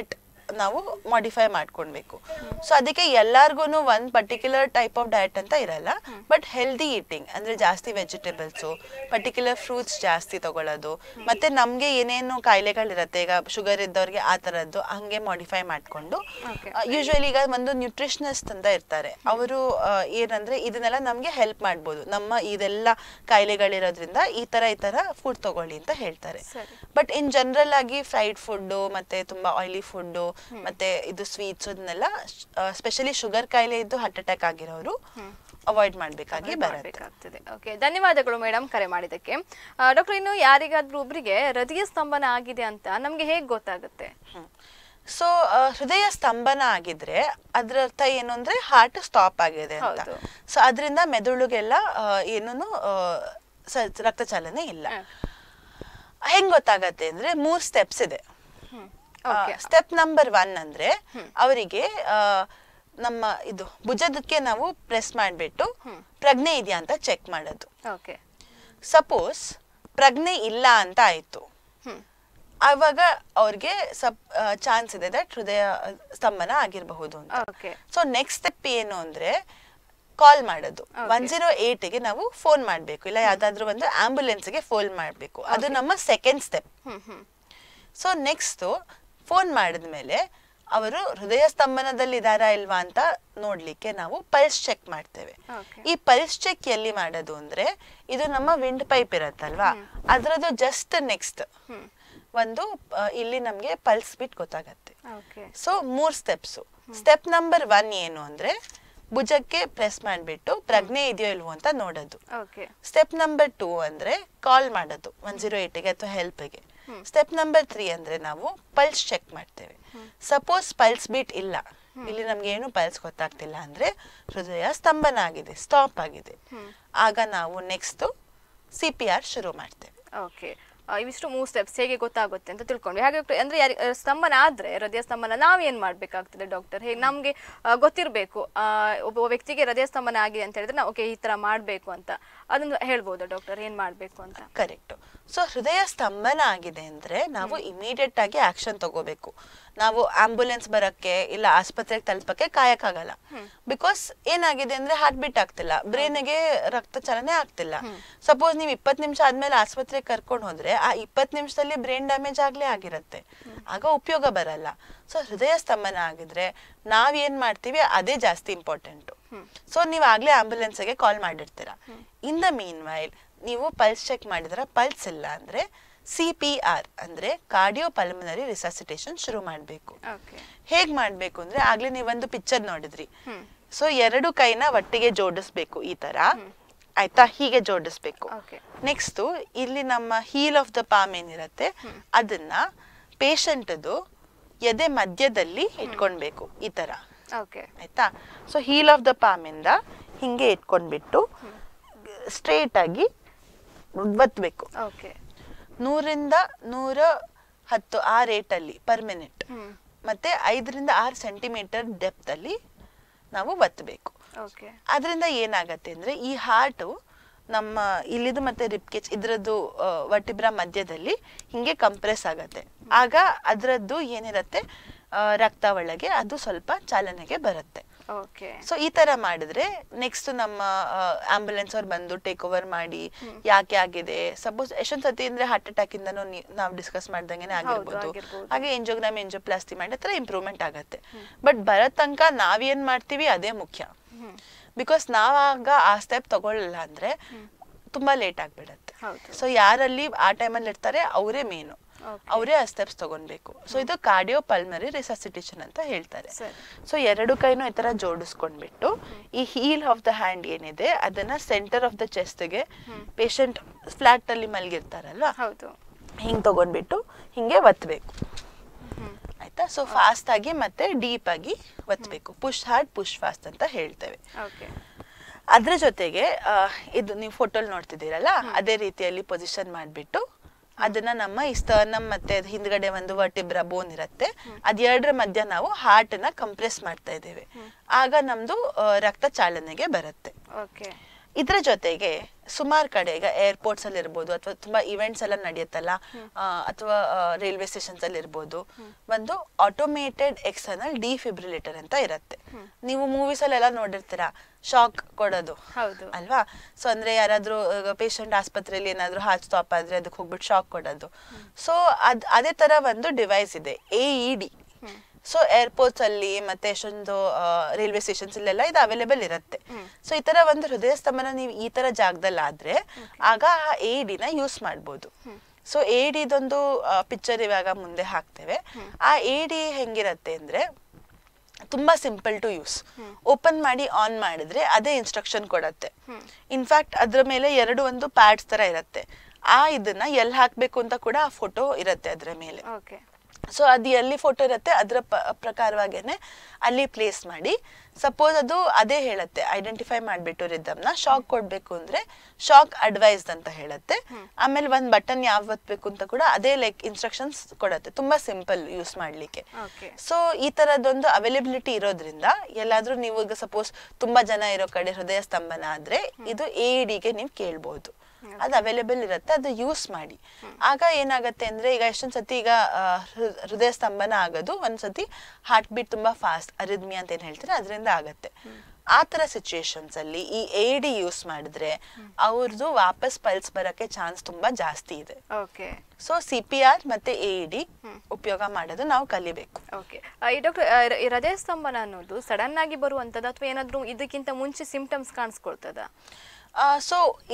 ನಾವು ಮಾಡಿಫೈ ಮಾಡ್ಕೊಳ್ಬೇಕು ಸೊ ಅದಕ್ಕೆ ಎಲ್ಲಾರ್ಗು ಒಂದ್ ಪರ್ಟಿಕ್ಯುಲರ್ ಟೈಪ್ ಆಫ್ ಡಯಟ್ ಅಂತ ಇರಲ್ಲ ಬಟ್ ಹೆಲ್ದಿ ಈಟಿಂಗ್ ಅಂದ್ರೆ ಜಾಸ್ತಿ ವೆಜಿಟೇಬಲ್ಸು ಪರ್ಟಿಕ್ಯುಲರ್ ಫ್ರೂಟ್ಸ್ ಜಾಸ್ತಿ ತಗೊಳ್ಳೋದು ಮತ್ತೆ ನಮ್ಗೆ ಏನೇನು ಕಾಯಿಲೆಗಳಿರತ್ತೆ ಈಗ ಶುಗರ್ ಇದ್ದವ್ರಿಗೆ ಆ ತರದ್ದು ಹಂಗೆ ಮಾಡಿಫೈ ಮಾಡ್ಕೊಂಡು Okay. ಯೂಶುವಲಿ ಈಗ ಒಂದು ನ್ಯೂಟ್ರಿಷನಿಸ್ಟ್ ಅಂತ ಇರ್ತಾರೆ ಅವರು ಏನಂದ್ರೆ ಇದನ್ನೆಲ್ಲ ನಮ್ಗೆ ಹೆಲ್ಪ್ ಮಾಡ್ಬೋದು ನಮ್ಮ ಇದೆಲ್ಲ ಕಾಯಿಲೆಗಳಿರೋದ್ರಿಂದ ಈ ತರ ಈ ತರ ಫುಡ್ ತಗೊಳ್ಳಿ ಅಂತ ಹೇಳ್ತಾರೆ ಸರಿ. ಬಟ್ ಇನ್ ಜನರಲ್ ಆಗಿ ಫ್ರೈಡ್ ಫುಡ್ ಮತ್ತೆ ತುಂಬಾ ಆಯಿಲಿ ಫುಡ್ ಮತ್ತೆ ಇದು ಸ್ವೀಟ್ಸ್ ಅದನ್ನೆಲ್ಲ ಸ್ಪೆಷಲಿ ಶುಗರ್ ಕಾಯಿಲೆ ಇದ್ದು ಹಾರ್ಟ್ ಅಟ್ಯಾಕ್ ಆಗಿರೋರು ಅವಾಯ್ಡ್ ಮಾಡ್ಬೇಕಾಗಿ ಬರುತ್ತೆ ಮಾಡಬೇಕಾಗ್ತದೆ ಓಕೆ ಧನ್ಯವಾದಗಳು ಮೇಡಮ್ ಕರೆ ಮಾಡಿದ್ದಕ್ಕೆ ಡಾಕ್ಟರ್ ಇನ್ನು ಯಾರಿಗಾದ್ರೂ ಒಬ್ರಿಗೆ ಹೃದಯ ಸ್ತಂಭನ ಆಗಿದೆ ಅಂತ ನಮ್ಗೆ ಹೇಗ್ ಗೊತ್ತಾಗುತ್ತೆ ಸೊ ಹೃದಯ ಸ್ತಂಭನ ಆಗಿದ್ರೆ ಅದ್ರ ಅರ್ಥ ಏನು ಅಂದ್ರೆ ಹಾರ್ಟ್ ಸ್ಟಾಪ್ ಆಗಿದೆ ಅಂತ ಹೌದು. ಸೊ ಅದರಿಂದ ಮೆದುಳುಗೆಲ್ಲ ಏನೂ ರಕ್ತ ಚಾಲನೆ ಇಲ್ಲ ಹ. ಹೆಂಗ್ ಗೊತ್ತಾಗತ್ತೆ ಅಂದ್ರೆ ಮೂರ್ ಸ್ಟೆಪ್ಸ್ ಇದೆ ಓಕೆ ಸ್ಟೆಪ್ ನಂಬರ್ ಒನ್ ಅಂದ್ರೆ ಅವರಿಗೆ ನಮ್ಮ ಇದು ಭುಜದಕ್ಕೆ ನಾವು ಪ್ರೆಸ್ ಮಾಡ್ಬಿಟ್ಟು ಪ್ರಜ್ಞೆ ಇದೆಯಾ ಅಂತ ಚೆಕ್ ಮಾಡೋದು ಓಕೆ ಸಪೋಸ್ ಪ್ರಜ್ಞೆ ಇಲ್ಲ ಅಂತ ಆಯ್ತು ಹ್ಮ್ ಆವಾಗ ಅವ್ರಿಗೆ ಸಪ್ ಚಾನ್ಸ್ ಇದೆ ದಟ್ ಹೃದಯ ಸ್ತಂಭನ ಆಗಿರಬಹುದು ಅಂತ ಓಕೆ ಸೊ ನೆಕ್ಸ್ಟ್ ಸ್ಟೆಪ್ ಏನು ಅಂದ್ರೆ ಕಾಲ್ ಮಾಡೋದು Okay. ಒನ್ ಜೀರೋ ಗೆ ನಾವು ಫೋನ್ ಮಾಡ್ಬೇಕು ಇಲ್ಲ ಯಾವ್ದಾದ್ರು ಒಂದು ambulance ಗೆ ಫೋನ್ ಮಾಡ್ಬೇಕು ಅದು ನಮ್ಮ ಸೆಕೆಂಡ್ ಸ್ಟೆಪ್ ಹ್ಮ್ ಹ್ಮ್ ಸೊ ನೆಕ್ಸ್ಟ್ ಫೋನ್ ಮಾಡಿದ್ಮೇಲೆ ಅವರು ಹೃದಯ ಸ್ತಂಭನದಲ್ಲಿ ಇದಾರಾ ಇಲ್ವಾ ಅಂತ ನೋಡ್ಲಿಕ್ಕೆ ನಾವು ಪಲ್ಸ್ ಚೆಕ್ ಮಾಡ್ತೇವೆ Okay. ಈ ಪಲ್ಸ್ ಚೆಕ್ ಎಲ್ಲಿ ಮಾಡೋದು ಅಂದ್ರೆ ಇದು ನಮ್ಮ ವಿಂಡ್ ಪೈಪ್ ಇರತ್ತಲ್ವಾ ಅದ್ರದ್ದು ಜಸ್ಟ್ ನೆಕ್ಸ್ಟ್ ಹ್ಮ್ ಒಂದು ಆ, ಇಲ್ಲಿ ನಮ್ಗೆ ಪಲ್ಸ್ ಬಿಟ್ ಗೊತ್ತಾಗತ್ತೆ ಓಕೆ ಸೊ ಮೂರ್ ಸ್ಟೆಪ್ಸ್ ಸ್ಟೆಪ್ ನಂಬರ್ ಒನ್ ಏನು ಅಂದ್ರೆ ಭುಜಕ್ಕೆ ಪ್ರೆಸ್ ಮಾಡ್ಬಿಟ್ಟು ಪ್ರಜ್ಞೆ ಇದೆಯೋ ಇಲ್ವೋ ಅಂತ ನೋಡೋದು ಓಕೆ ಸ್ಟೆಪ್ ನಂಬರ್ ಟೂ ಅಂದ್ರೆ ಕಾಲ್ ಮಾಡೋದು ಒನ್ ಜೀರೋ ಏಟಿಗೆ ಅಥವಾ ಹೆಲ್ಪ್ಗೆ ಸ್ಟೆಪ್ ನಂಬರ್ ತ್ರೀ ಅಂದ್ರೆ ನಾವು ಪಲ್ಸ್ ಚೆಕ್ ಮಾಡ್ತೇವೆ ಸಪೋಸ್ ಪಲ್ಸ್ ಬೀಟ್ ಇಲ್ಲ ಇಲ್ಲಿ ನಮ್ಗೆ ಏನು ಪಲ್ಸ್ ಗೊತ್ತಾಗ್ತಿಲ್ಲ ಅಂದ್ರೆ ಹೃದಯ ಸ್ತಂಭನ ಆಗಿದೆ ಸ್ಟಾಪ್ ಆಗಿದೆ ಆಗ ನಾವು ನೆಕ್ಸ್ಟ್ ಸಿ ಪಿ ಆರ್ ಶುರು ಮಾಡ್ತೇವೆ ಓಕೆ ಇವಿಷ್ಟು ಮೂರು ಸ್ಟೆಪ್ಸ್ ಹೇಗೆ ಗೊತ್ತಾಗುತ್ತೆ ಅಂತ ತಿಳ್ಕೊಂಡ್ವಿ ಹಾಗೆ doctor, ಅಂದ್ರೆ ಯಾರಿ ಆ, ಸ್ತಂಭನ ಆದ್ರೆ ಹೃದಯ ಸ್ತಂಭನ ನಾವ್ ಏನ್ ಮಾಡ್ಬೇಕಾಗ್ತದೆ ಡಾಕ್ಟರ್ ಹೇಗೆ ನಮ್ಗೆ ಆ, ಗೊತ್ತಿರ್ಬೇಕು ಆ, ಒಬ್ಬ ವ್ಯಕ್ತಿಗೆ ಹೃದಯ ಸ್ತಂಭನ ಆಗಿದೆ ಅಂತ ಹೇಳಿದ್ರೆ ನಾವು ಓಕೆ ಈ ತರ ಮಾಡ್ಬೇಕು ಅಂತ ಅದನ್ನ ಹೇಳ್ಬೋದಾ ಡಾಕ್ಟರ್ ಏನ್ ಮಾಡ್ಬೇಕು ಅಂತ ಕರೆಕ್ಟ್ ಸೊ ಹೃದಯ ಸ್ತಂಭನ ಆಗಿದೆ ಅಂದ್ರೆ ನಾವು ಇಮಿಡಿಯೇಟ್ ಆಗಿ ಆಕ್ಷನ್ ತಗೋಬೇಕು ನಾವು ಆಂಬುಲೆನ್ಸ್ ಬರಕ್ಕೆ ಇಲ್ಲ ಆಸ್ಪತ್ರೆಗೆ ತಲುಪಕ್ಕೆ ಕಾಯಕ್ಕಾಗಲ್ಲ ಬಿಕಾಸ್ ಏನಾಗಿದೆ ಅಂದ್ರೆ ಹಾರ್ಟ್ ಬೀಟ್ ಆಗ್ತಿಲ್ಲ ಬ್ರೈನ್ಗೆ ರಕ್ತ ಚಲನೆ ಆಗ್ತಿಲ್ಲ ಸಪೋಸ್ ನೀವು ಇಪ್ಪತ್ತು ನಿಮಿಷ ಆದ್ಮೇಲೆ ಆಸ್ಪತ್ರೆಗೆ ಕರ್ಕೊಂಡು ಹೋದ್ರೆ ಆ ಇಪ್ಪತ್ತು ನಿಮಿಷದಲ್ಲಿ ಬ್ರೈನ್ ಡ್ಯಾಮೇಜ್ ಆಗ್ಲೇ ಆಗಿರತ್ತೆ ಆಗ ಉಪಯೋಗ ಬರಲ್ಲ ಸೊ ಹೃದಯ ಸ್ತಂಭನ ಆಗಿದ್ರೆ ನಾವ್ ಏನ್ ಮಾಡ್ತೀವಿ ಅದೇ ಜಾಸ್ತಿ ಇಂಪಾರ್ಟೆಂಟ್ ಸೊ ನೀವು ಆಗ್ಲೇ ಆಂಬುಲೆನ್ಸ್ಗೆ ಕಾಲ್ ಮಾಡಿರ್ತೀರಾ ಇನ್ ದ ಮೀನ್ ವೈಲ್ ನೀವು ಪಲ್ಸ್ ಚೆಕ್ ಮಾಡಿದ್ರೆ ಪಲ್ಸ್ ಇಲ್ಲ ಅಂದ್ರೆ ಸಿ ಪಿ ಆರ್ ಅಂದ್ರೆ ಕಾರ್ಡಿಯೋ ಪಲ್ಮನರಿ ರಿಸಸಿಟೇಷನ್ ಶುರು ಮಾಡಬೇಕು ಓಕೆ ಹೇಗ್ ಮಾಡ್ಬೇಕು ಅಂದ್ರೆ ಆಗ್ಲೇ ನೀವೊಂದು ಪಿಕ್ಚರ್ ನೋಡಿದ್ರಿ ಸೊ ಎರಡು ಕೈನ ಒಟ್ಟಿಗೆ ಜೋಡಿಸ್ಬೇಕು ಈ ತರ ಆಯ್ತಾ ಹೀಗೆ ಜೋಡಿಸ್ಬೇಕು ಓಕೆ ನೆಕ್ಸ್ಟ್ ಇಲ್ಲಿ ನಮ್ಮ ಹೀಲ್ ಆಫ್ ದ ಪಾಮ್ ಏನಿರತ್ತೆ ಅದನ್ನ ಪೇಷಂಟ್ದು ಎದೆ ಮಧ್ಯದಲ್ಲಿ ಇಟ್ಕೊಳ್ಬೇಕು ಈ ತರ ಓಕೆ ಆಯ್ತಾ so heel of the palm ಇಂದ ಹಿಂಗೆ ಇಟ್ಕೊಂಡ್ಬಿಟ್ಟು ಸ್ಟ್ರೇಟ್ ಆಗಿ ಒತ್ಬೇಕು ಓಕೆ ನೂರಿಂದ ನೂರ ಹತ್ತು ಆ ರೇಟಲ್ಲಿ ಪರ್ ಮಿನಿಟ್ ಹ್ಮ್ ಮತ್ತೆ ಐದರಿಂದ ಆರು ಸೆಂಟಿಮೀಟರ್ ಡೆಪ್ತ್ ಅಲ್ಲಿ ನಾವು ಒತ್ತಬೇಕು ಓಕೆ ಅದರಿಂದ ಏನಾಗತ್ತೆ ಅಂದ್ರೆ ಈ ಹಾರ್ಟು ನಮ್ಮ ಇಲ್ಲಿದು ಮತ್ತೆ ರಿಪ್ಕೇಜ್ ಇದ್ರದ್ದು ವಟಿಬ್ರ ಮಧ್ಯದಲ್ಲಿ ಹಿಂಗೆ ಕಂಪ್ರೆಸ್ ಆಗತ್ತೆ ಆಗ ಅದರದ್ದು ಏನಿರತ್ತೆ ಆ, ರಕ್ತ ಒಳಗೆ ಅದು ಸ್ವಲ್ಪ ಚಾಲನೆಗೆ ಬರುತ್ತೆ ಓಕೆ ಸೊ ಈ ತರ ಮಾಡಿದ್ರೆ ನೆಕ್ಸ್ಟ್ ನಮ್ಮ ಆಂಬುಲೆನ್ಸ್ ಅವ್ರು ಬಂದು ಟೇಕ್ ಓವರ್ ಮಾಡಿ ಯಾಕೆ ಆಗಿದೆ ಸಪೋಸ್ ಎಷ್ಟೊಂದ್ ಸತಿ ಅಂದ್ರೆ ಹಾರ್ಟ್ ಅಟ್ಯಾಕ್ ಇಂದನೂ ನಾವು ಡಿಸ್ಕಸ್ ಮಾಡ್ದಂಗೆನೆ ಆಗಿರ್ಬೋದು ಆಗಿರ್ಬೋದು. ಹಾಗೆ ಎಂಜೋಗ್ರಾಮ್ ಎಂಜೋಪ್ಲಾಸ್ಟಿ ಮಾಡಿ ಆ ಥರ ಇಂಪ್ರೂವ್ಮೆಂಟ್ ಆಗತ್ತೆ ಬಟ್ ಬರೋ ತನಕ ನಾವೇನ್ ಮಾಡ್ತೀವಿ ಅದೇ ಮುಖ್ಯ ಬಿಕಾಸ್ ನಾವಾಗ ಆ ಸ್ಟೆಪ್ ತಗೊಳ್ಳಲ್ಲ ಅಂದ್ರೆ ತುಂಬಾ ಲೇಟ್ ಆಗ್ಬಿಡತ್ತೆ ಹೌದು ಸೊ ಯಾರಲ್ಲಿ ಆ ಟೈಮಲ್ಲಿ ಇರ್ತಾರೆ ಅವರೇ ಮೇನು Okay. ಅವರೇ ಆ ಸ್ಟೆಪ್ಸ್ ತಗೊಳ್ಬೇಕು ಸೊ ಇದು ಕಾರ್ಡಿಯೋ ಪಲ್ಮರಿ ರಿಸಸಿಟೇಷನ್ ಅಂತ ಹೇಳ್ತಾರೆ ಸರಿ. ಸೊ ಎರಡು ಕೈನೂ ಈ ತರ ಜೋಡಿಸ್ಕೊಂಡ್ಬಿಟ್ಟು ಈ ಹೀಲ್ ಆಫ್ ದ ಹ್ಯಾಂಡ್ ಏನಿದೆ ಅದನ್ನ ಸೆಂಟರ್ ಆಫ್ ದ ಚೆಸ್ಟ್ಗೆ ಪೇಷಂಟ್ ಫ್ಲಾಟ್ ಅಲ್ಲಿ ಮಲಗಿರ್ತಾರಲ್ವಾ ಹೌದು ಹಿಂಗ್ ತಗೊಂಡ್ಬಿಟ್ಟು ಹಿಂಗೆ ಒತ್ತಬೇಕು ಆಯ್ತಾ ಸೊ ಫಾಸ್ಟ್ ಆಗಿ ಮತ್ತೆ ಡೀಪ್ ಆಗಿ ಒತ್ತಬೇಕು ಪುಷ್ ಹಾರ್ಡ್ ಪುಷ್ ಫಾಸ್ಟ್ ಅಂತ ಹೇಳ್ತೇವೆ ಓಕೆ ಅದ್ರ ಜೊತೆಗೆ ಆ, ಇದು ನೀವು ಫೋಟೋಲ್ ನೋಡ್ತಿದ್ದೀರಲ್ಲ ಅದೇ ರೀತಿಯಲ್ಲಿ ಪೊಸಿಷನ್ ಮಾಡ್ಬಿಟ್ಟು ಅದನ್ನ ನಮ್ಮ ಈ sternum ಮತ್ತೆ ಅದ್ ಹಿಂದ್ಗಡೆ ಒಂದು ವರ್ಟಿಬ್ರಾ ಬೋನ್ ಇರತ್ತೆ ಅದೆರಡರ ಮಧ್ಯ ನಾವು ಹಾರ್ಟ್ ನ ಕಂಪ್ರೆಸ್ ಮಾಡ್ತಾ ಇದ್ದೇವೆ ಆಗ ನಮ್ದು ಆ, ರಕ್ತ ಚಾಲನೆಗೆ ಬರುತ್ತೆ ಓಕೆ ಇದ್ರ ಜೊತೆಗೆ ಸುಮಾರು ಕಡೆ ಈಗ ಏರ್ಪೋರ್ಟ್ಸ್ ಅಲ್ಲಿ ಇರ್ಬೋದು ಅಥವಾ ತುಂಬಾ ಇವೆಂಟ್ಸ್ ಎಲ್ಲ ನಡೆಯುತ್ತಲ್ಲ ಅಥವಾ ರೈಲ್ವೆ ಸ್ಟೇಷನ್ಸ್ ಅಲ್ಲಿ ಇರ್ಬೋದು ಒಂದು ಆಟೋಮೇಟೆಡ್ ಎಕ್ಸ್ಟರ್ನಲ್ ಡಿಫಿಬ್ರಿಲೇಟರ್ ಅಂತ ಇರುತ್ತೆ ನೀವು ಮೂವೀಸ್ ಅಲ್ಲೆಲ್ಲ ನೋಡಿರ್ತೀರಾ ಶಾಕ್ ಕೊಡೋದು ಹೌದು. ಅಲ್ವಾ ಸೊ ಅಂದ್ರೆ ಯಾರಾದ್ರೂ ಪೇಷಂಟ್ ಆಸ್ಪತ್ರೆಯಲ್ಲಿ ಏನಾದ್ರೂ ಹಾರ್ಟ್ ಸ್ಟಾಪ್ ಆದ್ರೆ ಅದಕ್ಕೆ ಹೋಗ್ಬಿಟ್ಟು ಶಾಕ್ ಕೊಡೋದು ಸೊ ಅದ್ ಅದೇ ತರ ಒಂದು ಡಿವೈಸ್ ಇದೆ A E D so airports ಅಲ್ಲಿ ಮತ್ತೆ ಎಷ್ಟೊಂದು ರೈಲ್ವೆ ಸ್ಟೇಷನ್ಸ್ ಇಲ್ಲೆಲ್ಲ ಇದು ಅವೈಲೇಬಲ್ ಇರುತ್ತೆ ಸೊ ಈ ತರ ಒಂದು ಹೃದಯ ಸ್ತಂಭನ ನೀವು ಈ ತರ ಜಾಗದಲ್ಲಿ ಆದ್ರೆ ಆಗ ಆ ಎ ಡಿನ ಯೂಸ್ ಮಾಡ್ಬೋದು ಸೊ ಎ ಡಿದೊಂದು ಪಿಕ್ಚರ್ ಇವಾಗ ಮುಂದೆ ಹಾಕ್ತೇವೆ ಆ ಎ ಡಿ ಹೆಂಗಿರತ್ತೆ ಅಂದ್ರೆ ತುಂಬಾ ಸಿಂಪಲ್ ಟು ಯೂಸ್ ಓಪನ್ ಮಾಡಿ ಆನ್ ಮಾಡಿದ್ರೆ ಅದೇ ಇನ್ಸ್ಟ್ರಕ್ಷನ್ ಕೊಡತ್ತೆ ಇನ್ಫ್ಯಾಕ್ಟ್ ಅದ್ರ ಮೇಲೆ ಎರಡು ಒಂದು ಪ್ಯಾಡ್ಸ್ ತರ ಇರುತ್ತೆ ಆ ಇದನ್ನ ಎಲ್ಲಿ ಹಾಕ್ಬೇಕು ಅಂತ ಕೂಡ ಆ ಫೋಟೋ ಇರುತ್ತೆ ಅದ್ರ ಮೇಲೆ ಓಕೆ ಸೊ ಅದು ಎಲ್ಲಿ ಫೋಟೋ ಇರುತ್ತೆ ಅದರ ಪ್ರಕಾರವಾಗೇನೆ ಅಲ್ಲಿ ಪ್ಲೇಸ್ ಮಾಡಿ ಸಪೋಸ್ ಅದು ಅದೇ ಹೇಳತ್ತೆ ಐಡೆಂಟಿಫೈ ಮಾಡ್ಬಿಟ್ಟು ರಿದಮ್ನ ಶಾಕ್ ಕೊಡ್ಬೇಕು ಅಂದ್ರೆ ಶಾಕ್ ಅಡ್ವೈಸ್ಡ್ ಅಂತ ಹೇಳತ್ತೆ ಆಮೇಲೆ ಒಂದ್ ಬಟನ್ ಯಾವ ಒತ್ಬೇಕು ಅಂತ ಕೂಡ ಅದೇ ಲೈಕ್ ಇನ್ಸ್ಟ್ರಕ್ಷನ್ಸ್ ಕೊಡತ್ತೆ ತುಂಬಾ ಸಿಂಪಲ್ ಯೂಸ್ ಮಾಡ್ಲಿಕ್ಕೆ ಓಕೆ ಸೊ ಈ ತರದೊಂದು ಅವೈಲಬಿಲಿಟಿ ಇರೋದ್ರಿಂದ ಎಲ್ಲಾದ್ರೂ ನೀವು ಈಗ ಸಪೋಸ್ ತುಂಬಾ ಜನ ಇರೋ ಕಡೆ ಹೃದಯ ಸ್ತಂಭನ ಆದ್ರೆ ಇದು ಎ ಡಿಗೆ ನೀವು ಕೇಳ್ಬೋದು ಅದು ಅವೈಲೇಬಲ್ ಇರುತ್ತೆ ಅದು ಯೂಸ್ ಮಾಡಿ ಆಗ ಏನಾಗತ್ತೆ ಅಂದ್ರೆ ಈಗ ಎಷ್ಟೊಂದ್ ಸತಿ ಈಗ ಆ, ಹೃ- ಹೃದಯ ಸ್ತಂಭನ ಆಗೋದು ಒಂದ್ಸತಿ ಹಾರ್ಟ್ ಬೀಟ್ ತುಂಬಾ ಫಾಸ್ಟ್ ಅರಿದ್ಮಿ ಅಂತ ಏನ್ ಹೇಳ್ತಾರೆ ಅದರಿಂದ ಆಗತ್ತೆ ಆ ತರ ಸಿಚುಯೇಷನ್ಸ್ ಅಲ್ಲಿ ಈ ಎ ಡಿ ಯೂಸ್ ಮಾಡಿದ್ರೆ ಅವ್ರದ್ದು ವಾಪಸ್ ಪಲ್ಸ್ ಬರಕ್ಕೆ ಚಾನ್ಸ್ ತುಂಬಾ ಜಾಸ್ತಿ ಇದೆ okay so C P R ಮತ್ತೆ ಎ ಡಿ ಉಪಯೋಗ ಮಾಡೋದು ನಾವು ಕಲಿಬೇಕು ಓಕೆ ಈ ಡಾಕ್ಟರ್ ಈ ಹೃದಯ ಸ್ತಂಭನ ಅನ್ನೋದು ಸಡನ್ ಆಗಿ ಬರುವಂಥದ್ದು ಅಥವಾ ಏನಾದರೂ ಇದಕ್ಕಿಂತ ಮುಂಚೆ ಸಿಂಪ್ಟಮ್ಸ್ ಕಾಣಿಸ್ಕೊಳ್ತದ ಸೊ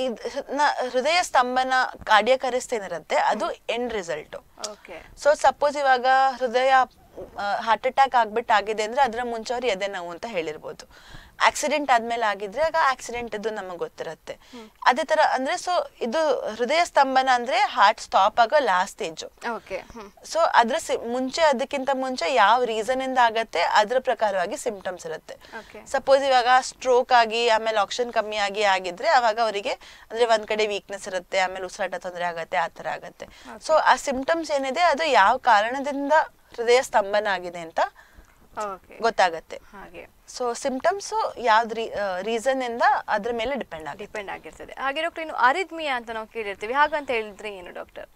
ಹೃದಯ ಸ್ತಂಭನ ಕಾರ್ಡಿಯಕ್ ಅರೆಸ್ಟ್ ಏನಿರುತ್ತೆ ಅದು end result okay so suppose ಇವಾಗ ಹೃದಯ ಹಾರ್ಟ್ ಅಟ್ಯಾಕ್ ಆಗ್ಬಿಟ್ಟು ಆಗಿದೆ ಅಂದ್ರೆ ಅದರ ಮುಂಚೆ ಅವ್ರು ಎದೆ ನೋವು ಅಂತ ಹೇಳಿರ್ಬೋದು ಆಕ್ಸಿಡೆಂಟ್ ಆದ್ಮೇಲೆ ಆಗಿದ್ರೆ ಆಗ ಆಕ್ಸಿಡೆಂಟ್ ಇದು ನಮಗೆ ಗೊತ್ತಿರುತ್ತೆ ಅದೇ ತರ ಅಂದ್ರೆ ಸೊ ಇದು ಹೃದಯ ಸ್ತಂಭನ ಅಂದ್ರೆ ಹಾರ್ಟ್ ಸ್ಟಾಪ್ ಆಗೋ last stage okay hmm so ಅದ್ರ ಸಿ- ಮುಂಚೆ ಅದಕ್ಕಿಂತ ಮುಂಚೆ ಯಾವ ರೀಸನ್ ಇಂದ ಆಗತ್ತೆ ಅದ್ರ ಪ್ರಕಾರವಾಗಿ ಸಿಂಪ್ಟಮ್ಸ್ ಇರುತ್ತೆ Okay. ಸಪೋಸ್ ಇವಾಗ ಸ್ಟ್ರೋಕ್ ಆಗಿ ಆಮೇಲೆ ಆಕ್ಸಿಜನ್ ಕಮ್ಮಿ ಆಗಿ ಆಗಿದ್ರೆ ಅವಾಗ ಅವರಿಗೆ ಅಂದ್ರೆ ಒಂದ್ ಕಡೆ ವೀಕ್ನೆಸ್ ಇರುತ್ತೆ ಆಮೇಲೆ ಉಸಿರಾಟ ತೊಂದರೆ ಆಗತ್ತೆ ಆ ತರ ಆಗತ್ತೆ ಸೊ ಆ ಸಿಂಪ್ಟಮ್ಸ್ ಏನಿದೆ ಅದು ಯಾವ ಕಾರಣದಿಂದ ಹೃದಯ ಸ್ತಂಭನ ಆಗಿದೆ ಅಂತ ಓಕೆ ಗೊತ್ತಾಗತ್ತೆ ಹಾಗೆ ಸೊ ಸಿಂಪ್ಟಮ್ಸ್ ಯಾವ್ದು ರೀಸನ್ ಇಂದ ಅದ್ರ ಮೇಲೆ ಡಿಪೆಂಡ್ ಆಗುತ್ತೆ ಡಿಪೆಂಡ್ ಆಗಿರ್ತದೆ ಹಾಗೆ ಡಾಕ್ಟರ್ ಇನ್ನು ಅರಿದ್ಮಿಯಾ ಅಂತ ನಾವು ಕೇಳಿರ್ತೀವಿ ಹಾಗಂತ ಹೇಳಿದ್ರೆ ಏನು ಡಾಕ್ಟರ್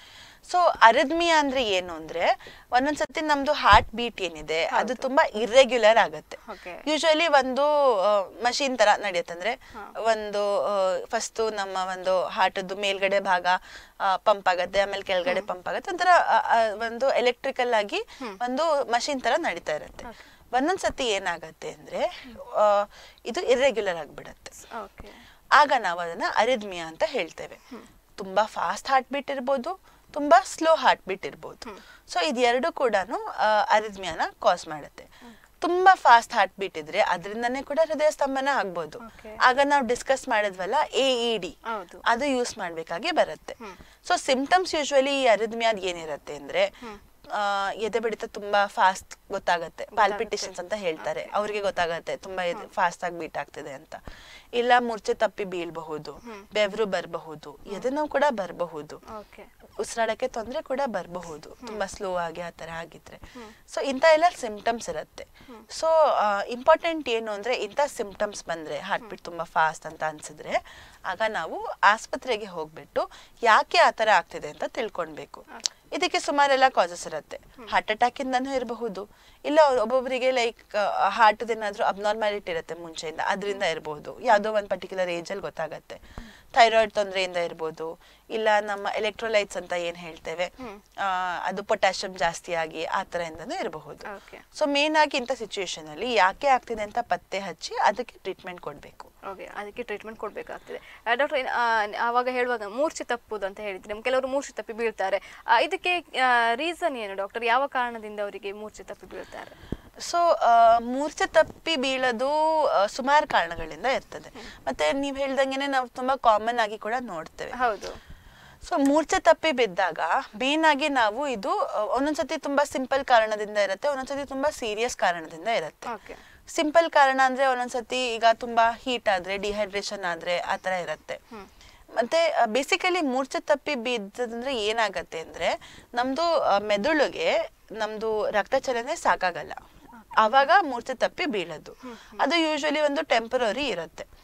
ಸೊ ಅರಿದ್ಮಿಯಾ ಅಂದ್ರೆ ಏನು ಅಂದ್ರೆ ಒಂದೊಂದ್ಸತಿ ನಮ್ದು ಹಾರ್ಟ್ ಬೀಟ್ ಏನಿದೆ ಅದು ತುಂಬಾ ಇರ್ರೆಗ್ಯುಲರ್ ಆಗತ್ತೆ Okay. ಯೂಶುವಲಿ ಒಂದು ಮಷಿನ್ ತರ ನಡೆಯುತ್ತೆ ಅಂದ್ರೆ ಒಂದು ಫಸ್ಟ್ ನಮ್ಮ ಒಂದು ಹಾರ್ಟದ್ದು ಮೇಲ್ಗಡೆ ಭಾಗ ಪಂಪ್ ಆಗತ್ತೆ ಆಮೇಲೆ ಕೆಳಗಡೆ ಪಂಪ್ ಆಗತ್ತೆ ಒಂಥರ ಆ, ಆ, ಒಂದು ಎಲೆಕ್ಟ್ರಿಕಲ್ ಆಗಿ ಒಂದು ಮಷಿನ್ ತರ ನಡೀತಾ ಇರುತ್ತೆ ಒಂದೊಂದ್ಸತಿ ಏನಾಗತ್ತೆ ಅಂದ್ರೆ ಆ, ಇದು ಇರ್ರೆಗ್ಯುಲರ್ ಆಗ್ಬಿಡತ್ತೆ ಓಕೆ ಆಗ ನಾವು ಅದನ್ನ ಅರಿದ್ಮಿಯಾ ಅಂತ ಹೇಳ್ತೇವೆ ತುಂಬಾ ಫಾಸ್ಟ್ ಹಾರ್ಟ್ ಬೀಟ್ ಇರ್ಬೋದು ತುಂಬಾ ಸ್ಲೋ ಹಾರ್ಟ್ ಬೀಟ್ ಇರ್ಬೋದು ಸೊ ಇದೆರಡು ಕೂಡ ಅರಿದ್ಮಿಯಾನ ಕಾಸ್ ಮಾಡುತ್ತೆ ತುಂಬಾ ಫಾಸ್ಟ್ ಹಾರ್ಟ್ ಬೀಟ್ ಇದ್ರೆ ಅದರಿಂದನೇ ಕೂಡ ಹೃದಯ ಸ್ತಂಭನ ಆಗ್ಬೋದು Okay. ಆಗ ನಾವು ಡಿಸ್ಕಸ್ ಮಾಡಿದ್ವಲ್ಲ ಎ ಇ ಡಿ ಹೌದು ಅದು ಯೂಸ್ ಮಾಡ್ಬೇಕಾಗಿ ಬರುತ್ತೆ ಸೊ ಸಿಂಪ್ಟಮ್ಸ್ ಯೂಶುವಲಿ ಈ ಅರಿದ್ಮಿಯಾದ್ ಏನಿರತ್ತೆ ಅಂದ್ರೆ ಆ, ಎದೆ ಬಡಿತ ತುಂಬಾ ಫಾಸ್ಟ್ ಗೊತ್ತಾಗತ್ತೆ ಪಾಲ್ಪಿಟೇಷನ್ಸ್ ಅಂತ ಹೇಳ್ತಾರೆ ಅವ್ರಿಗೆ ಗೊತ್ತಾಗತ್ತೆ ತುಂಬಾ ಫಾಸ್ಟ್ ಆಗಿ ಬೀಟ್ ಆಗ್ತಿದೆ ಅಂತ ಇಲ್ಲ ಮೂರ್ಛೆ ತಪ್ಪಿ ಬೀಳ್ಬಹುದು ಬೆವರು ಬರಬಹುದು ಎದೆ ನೋವು ಕೂಡ ಬರಬಹುದು ಓಕೆ ಉಸಿರಾಡಕ್ಕೆ ತೊಂದರೆ ಕೂಡ ಬರಬಹುದು ತುಂಬಾ ಸ್ಲೋ ಆಗಿ ಆ ತರ ಆಗಿದ್ರೆ ಸೊ ಇಂಥ ಎಲ್ಲ ಸಿಂಪ್ಟಮ್ಸ್ ಇರುತ್ತೆ ಸೊ ಇಂಪಾರ್ಟೆಂಟ್ ಏನು ಅಂದ್ರೆ ಇಂಥ ಸಿಂಪ್ಟಮ್ಸ್ ಬಂದ್ರೆ ಹಾರ್ಟ್ ಬೀಟ್ ತುಂಬಾ ಫಾಸ್ಟ್ ಅಂತ ಅನ್ಸಿದ್ರೆ ಆಗ ನಾವು ಆಸ್ಪತ್ರೆಗೆ ಹೋಗ್ಬಿಟ್ಟು ಯಾಕೆ ಆ ತರ ಆಗ್ತಿದೆ ಅಂತ ತಿಳ್ಕೊಳ್ಬೇಕು ಇದಕ್ಕೆ ಸುಮಾರೆಲ್ಲ ಕಾಸಸ್ ಇರುತ್ತೆ ಹಾರ್ಟ್ ಅಟ್ಯಾಕ್ ಇಂದನೂ ಇರಬಹುದು ಇಲ್ಲ ಒಬ್ಬೊಬ್ಬರಿಗೆ ಲೈಕ್ ಹಾರ್ಟ್ ಏನಾದ್ರೂ ಅಬ್ನಾರ್ಮಾಲಿಟಿ ಇರುತ್ತೆ ಮುಂಚೆಯಿಂದ ಅದರಿಂದ ಇರಬಹುದು ಯಾವುದೋ ಒಂದು ಪರ್ಟಿಕ್ಯುಲರ್ ಏಜ್ ಅಲ್ಲಿ ಗೊತ್ತಾಗತ್ತೆ ಥೈರಾಯ್ಡ್ ತೊಂದರೆಯಿಂದ ಇರ್ಬೋದು ಇಲ್ಲ ನಮ್ಮ ಎಲೆಕ್ಟ್ರೋಲೈಟ್ಸ್ ಅಂತ ಏನ್ ಹೇಳ್ತೇವೆ ಆ, ಅದು ಪೊಟ್ಯಾಷಿಯಂ ಜಾಸ್ತಿ ಆಗಿ ಆ ತರ ಇಂದನೂ ಇರಬಹುದು ಓಕೆ ಸೊ ಮೇನ್ ಆಗಿ ಇಂಥ ಸಿಚುಯೇಷನ್ ಅಲ್ಲಿ ಯಾಕೆ ಆಗ್ತಿದೆ ಅಂತ ಪತ್ತೆ ಹಚ್ಚಿ ಅದಕ್ಕೆ ಟ್ರೀಟ್ಮೆಂಟ್ ಕೊಡ್ಬೇಕು ಓಕೆ ಅದಕ್ಕೆ ಟ್ರೀಟ್ಮೆಂಟ್ ಕೊಡಬೇಕಾಗ್ತದೆ ಡಾಕ್ಟರ್ ಆವಾಗ ಹೇಳುವಾಗ ಮೂರ್ಛೆ ತಪ್ಪುದು ಅಂತ ಹೇಳಿದ್ರೆ ಕೆಲವರು ಮೂರ್ಛೆ ತಪ್ಪಿ ಬೀಳ್ತಾರೆ ಆ, ಇದಕ್ಕೆ ರೀಸನ್ ಏನು ಡಾಕ್ಟರ್ ಯಾವ ಕಾರಣದಿಂದ ಅವರಿಗೆ ಮೂರ್ಛೆ ತಪ್ಪಿ ಬೀಳ್ತಾರೆ ಸೊ ಮೂರ್ಛೆ ತಪ್ಪಿ ಬೀಳೋದು ಸುಮಾರು ಕಾರಣಗಳಿಂದ ಇರ್ತದೆ ಮತ್ತೆ ನೀವ್ ಹೇಳ್ದಂಗೆನೆ ನಾವು ತುಂಬಾ ಕಾಮನ್ ಆಗಿ ಕೂಡ ನೋಡ್ತೇವೆ ಹೌದು ಸೊ ಮೂರ್ಛೆ ತಪ್ಪಿ ಬಿದ್ದಾಗ ಮೇನ್ ಆಗಿ ನಾವು ಇದು ಆ, ಒಂದೊಂದ್ಸತಿ ತುಂಬಾ ಸಿಂಪಲ್ ಕಾರಣದಿಂದ ಇರುತ್ತೆ ಒಂದೊಂದ್ಸತಿ ತುಂಬಾ ಸೀರಿಯಸ್ ಕಾರಣದಿಂದ ಇರುತ್ತೆ ಓಕೆ ಸಿಂಪಲ್ ಕಾರಣ ಅಂದ್ರೆ ಒಂದೊಂದ್ಸತಿ ಈಗ ತುಂಬಾ ಹೀಟ್ ಆದ್ರೆ ಡಿಹೈಡ್ರೇಷನ್ ಆದ್ರೆ ಆ ತರ ಇರುತ್ತೆ ಮತ್ತೆ ಬೇಸಿಕಲಿ ಮೂರ್ಛೆ ತಪ್ಪಿ ಬಿದ್ದದಂದ್ರೆ ಏನಾಗತ್ತೆ ಅಂದ್ರೆ ನಮ್ದು ಆ, ಮೆದುಳಿಗೆ ನಮ್ದು ರಕ್ತ ಚಲನೆ ಸಾಕಾಗಲ್ಲ ಆವಾಗ ಮೂರ್ಛೆ ತಪ್ಪಿ ಬೀಳೋದು ಅದು ಯೂಶುವಲಿ ಒಂದು ಟೆಂಪರರಿ ಇರುತ್ತೆ